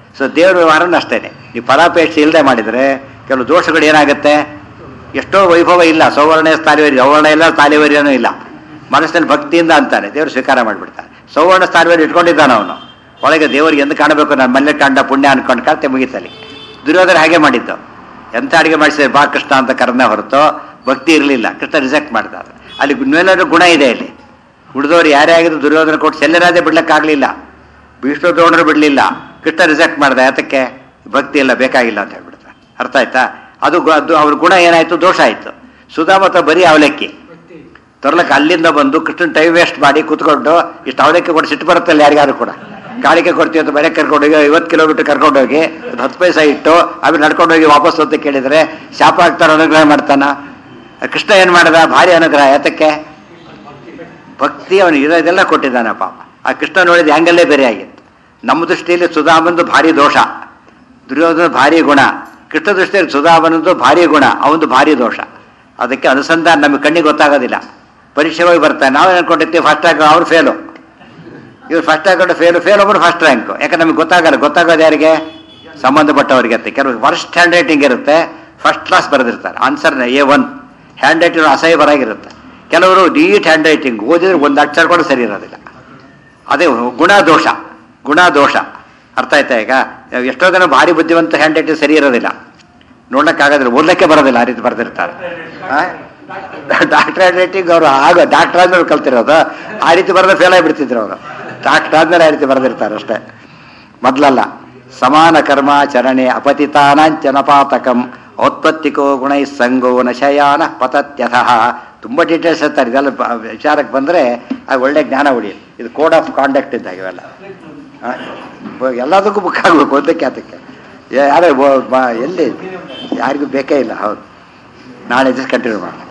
ಸೊ ದೇವ್ರ ವ್ಯವಹಾರನೂ ಅಷ್ಟೇ ನೀವು ಫಲಾಪೇಕ್ಷೆ ಇಲ್ಲದೆ ಮಾಡಿದರೆ ಕೆಲವು ದೋಷಗಳು ಏನಾಗುತ್ತೆ ಎಷ್ಟೋ ವೈಭವ ಇಲ್ಲ ಸೌವರ್ಣ ಸ್ಥಾಲಿವರಿ ಸೌವರ್ಣ ಇಲ್ಲ ಸ್ಥಾಲಿವರ್ಯನೂ ಇಲ್ಲ ಮನಸ್ಸಿನಲ್ಲಿ ಭಕ್ತಿಯಿಂದ ಅಂತಾನೆ ದೇವರು ಸ್ವೀಕಾರ ಮಾಡಿಬಿಡ್ತಾನೆ ಸೌವರ್ಣ ಸ್ಥಾಲಿವರಿ ಇಟ್ಕೊಂಡಿದ್ದಾನೆ ಅವನು ಒಳಗೆ ದೇವರಿಗೆ ಎಂದು ಕಾಣಬೇಕು ನಾನು ಮಲ್ಲೆ ಕಾಂಡ ಪುಣ್ಯ ಅನ್ಕೊಂಡು ಕರ್ತೆ ಮುಗಿತಲ್ಲಿ ದುರ್ಯೋಧನ ಹಾಗೆ ಮಾಡಿದ್ದು ಎಂಥ ಅಡಿಗೆ ಮಾಡಿಸಿದ್ರೆ ಬಾ ಕೃಷ್ಣ ಅಂತ ಕರೆನೇ ಹೊರತು ಭಕ್ತಿ ಇರಲಿಲ್ಲ ಕೃಷ್ಣ ರಿಜೆಕ್ಟ್ ಮಾಡ್ತಾರೆ ಅಲ್ಲಿ ಮೇಲಾದ್ರೂ ಗುಣ ಇದೆ ಇಲ್ಲಿ ಉಳಿದವ್ರು ಯಾರೇ ಆಗಿದ್ರು ದುರ್ಯೋಧನ ಕೊಟ್ಟು ಶಲ್ಯರಾಜೇ ಬಿಡ್ಲಿಕ್ಕಾಗಲಿಲ್ಲ ಭೀಷ್ಮ ದ್ರೋಣರು ಬಿಡಲಿಲ್ಲ ಕೃಷ್ಣ ರಿಜೆಕ್ಟ್ ಮಾಡ್ದೆ ಯಾತಕ್ಕೆ ಭಕ್ತಿ ಎಲ್ಲ ಬೇಕಾಗಿಲ್ಲ ಅಂತ ಹೇಳ್ಬಿಡ್ತಾರೆ ಅರ್ಥ ಆಯ್ತಾ ಅದು ಗು- ಅದು ಅವ್ರ ಗುಣ ಏನಾಯ್ತು ದೋಷ ಆಯ್ತು ಸುಧಾಮತ ಬರೀ ಅವಲಕ್ಕಿ ಭಕ್ತಿ ತರ್ಲಕ್ಕೆ ಅಲ್ಲಿಂದ ಬಂದು ಕೃಷ್ಣನ್ ಟೈಮ್ ವೇಸ್ಟ್ ಮಾಡಿ ಕೂತ್ಕೊಂಡು ಇಷ್ಟು ಅವಲಕ್ಕಿ ಕೊಟ್ಟು ಸಿಟ್ಟು ಬರುತ್ತಲ್ಲ ಯಾರಿಗಾರು ಕೂಡ ಕಾಳಿಕೆ ಕೊಡ್ತೀವಿ ಅಂತ ಮನೆ ಕರ್ಕೊಂಡೋಗಿ ಐವತ್ತು ಕಿಲೋಮೀಟರ್ ಕರ್ಕೊಂಡೋಗಿ ಒಂದು ಹತ್ತು ಪೈಸೆ ಇಟ್ಟು ಆಮೇಲೆ ನಡ್ಕೊಂಡೋಗಿ ವಾಪಸ್ ಅಂತ ಕೇಳಿದರೆ ಶಾಪ ಆಗ್ತಾನೆ ಅನುಗ್ರಹ ಮಾಡ್ತಾನ ಕೃಷ್ಣ ಏನು ಮಾಡ್ದ ಭಾರಿ ಅನುಗ್ರಹ ಯಾತಕ್ಕೆ ಭಕ್ತಿ ಅವನು ಇದೆಲ್ಲ ಕೊಟ್ಟಿದ್ದಾನೆ ಪಾಪ ಆ ಕೃಷ್ಣ ನೋಡಿದ ಹ್ಯಾಂಗಲ್ಲೇ ಬೇರೆ ಆಗಿತ್ತು ನಮ್ಮ ದೃಷ್ಟಿಯಲ್ಲಿ ಸುಧಾಮಂದು ಭಾರಿ ದೋಷ ದುರ್ಯೋಧನ ಭಾರಿ ಗುಣ ಕೃಷ್ಣ ದೃಷ್ಟಿಯಲ್ಲಿ ಸುಧಾಮನದು ಭಾರಿ ಗುಣ ಅವನದು ಭಾರಿ ದೋಷ ಅದಕ್ಕೆ ಅನುಸಂಧಾನ ನಮಗೆ ಕಣ್ಣಿಗೆ ಗೊತ್ತಾಗೋದಿಲ್ಲ ಪರೀಕ್ಷೆ ಹೋಗಿ ಬರ್ತಾನೆ ನಾವು ಅನ್ಕೊಂಡಿರ್ತೀವಿ ಫಸ್ಟ್ ರ್ಯಾಂಕ್ ಅವ್ರು ಫೇಲು ಇವ್ರು ಫಸ್ಟ್ ರ್ಯಾಂಕ್ ಫೇಲು ಫೇಲ್ ಒಬ್ಬರು ಫಸ್ಟ್ ರ್ಯಾಂಕ್ ಯಾಕಂದ್ರೆ ನಮಗೆ ಗೊತ್ತಾಗಲ್ಲ ಗೊತ್ತಾಗೋದು ಯಾರಿಗೆ ಸಂಬಂಧಪಟ್ಟವರಿಗೆ ಅಂತ ಕೆಲವು ವರ್ಸ್ಟ್ ಹ್ಯಾಂಡ್ ರೈಟಿಂಗ್ ಇರುತ್ತೆ ಫಸ್ಟ್ ಕ್ಲಾಸ್ ಬರೆದಿರ್ತಾರೆ answer A one handwriting ಅಸಹ್ಯ ಬರಾಗಿರುತ್ತೆ ಕೆಲವರು ನೀಟ್ ಹ್ಯಾಂಡ್ ರೈಟಿಂಗ್ ಓದಿದ್ರೆ ಒಂದು ಅಕ್ಷರ ಕೂಡ ಸರಿ ಇರೋದಿಲ್ಲ ಅದೇ ಗುಣ ದೋಷ ಗುಣ ದೋಷ ಅರ್ಥ ಆಯ್ತಾ ಈಗ ಎಷ್ಟೋ ಜನ ಭಾರಿ ಬುದ್ಧಿವಂತ ಹ್ಯಾಂಡ್ ರೈಟಿಂಗ್ ಸರಿ ಇರೋದಿಲ್ಲ ನೋಡಕ್ಕಾಗೋದಿಲ್ಲ ಓದಲಿಕ್ಕೆ ಬರೋದಿಲ್ಲ ಆ ರೀತಿ ಬರೆದಿರ್ತಾರೆ ಡಾಕ್ಟರ್ ಹ್ಯಾಂಡ್ ರೈಟಿಂಗ್ ಅವರು ಆಗ ಡಾಕ್ಟರ್ ಆದ್ಮೇಲೆ ಕಲ್ತಿರೋದು ಆ ರೀತಿ ಬರೆದ್ರೆ ಫೇಲ್ ಆಗಿಬಿಡ್ತಿದ್ರು ಅವರು ಡಾಕ್ಟರ್ ಆದ್ಮೇಲೆ ಆ ರೀತಿ ಬರೆದಿರ್ತಾರೆ ಅಷ್ಟೇ ಮೊದಲಲ್ಲ ಸಮಾನ ಕರ್ಮಾಚರಣೆ ಅಪತಿತಾನಾಂಚನಪಾತಕಂ ಔತ್ಪತ್ತಿಕೋ ಗುಣೈ ಸಂಗೋ ನಶಯಾನ ಪತತ್ಯಥ ತುಂಬ ಡೀಟೇಲ್ಸ್ ಇರ್ತಾರೆ ಇದೆಲ್ಲ ಬ- ವಿಚಾರಕ್ಕೆ ಬಂದರೆ ಆಗ ಒಳ್ಳೆ ಜ್ಞಾನ ಉಳಿಯುತ್ತೆ ಇದು ಕೋಡ್ ಆಫ್ ಕಾಂಡಕ್ಟ್ ಇದ್ದಾಗ ಇವೆಲ್ಲ ಆ, ಬ- ಎಲ್ಲದಕ್ಕೂ ಬುಕ್ ಆಗಬೇಕು ಒಂದಕ್ಕೆ ಅದಕ್ಕೆ ಯಾರೇ ಬ- ಬ- ಎಲ್ಲಿ ಯಾರಿಗೂ ಬೇಕೇ ಇಲ್ಲ ಹೌದು ನಾಳೆ ದಿವಸ ಕಂಟಿನ್ಯೂ ಮಾಡೋಣ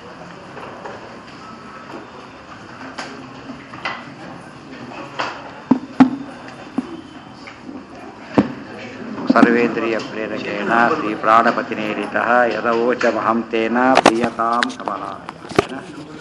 ಸರ್ವೇಂದ್ರಿಯ ಪ್ರೇರಕೇಣ ಶ್ರೀ ಪ್ರಾಣಪತಿನೇರಿತ ಯದವೋಚ ಮಹಂತೇನ ಪ್ರಿಯತಾಂ ಕಮಲಾಯ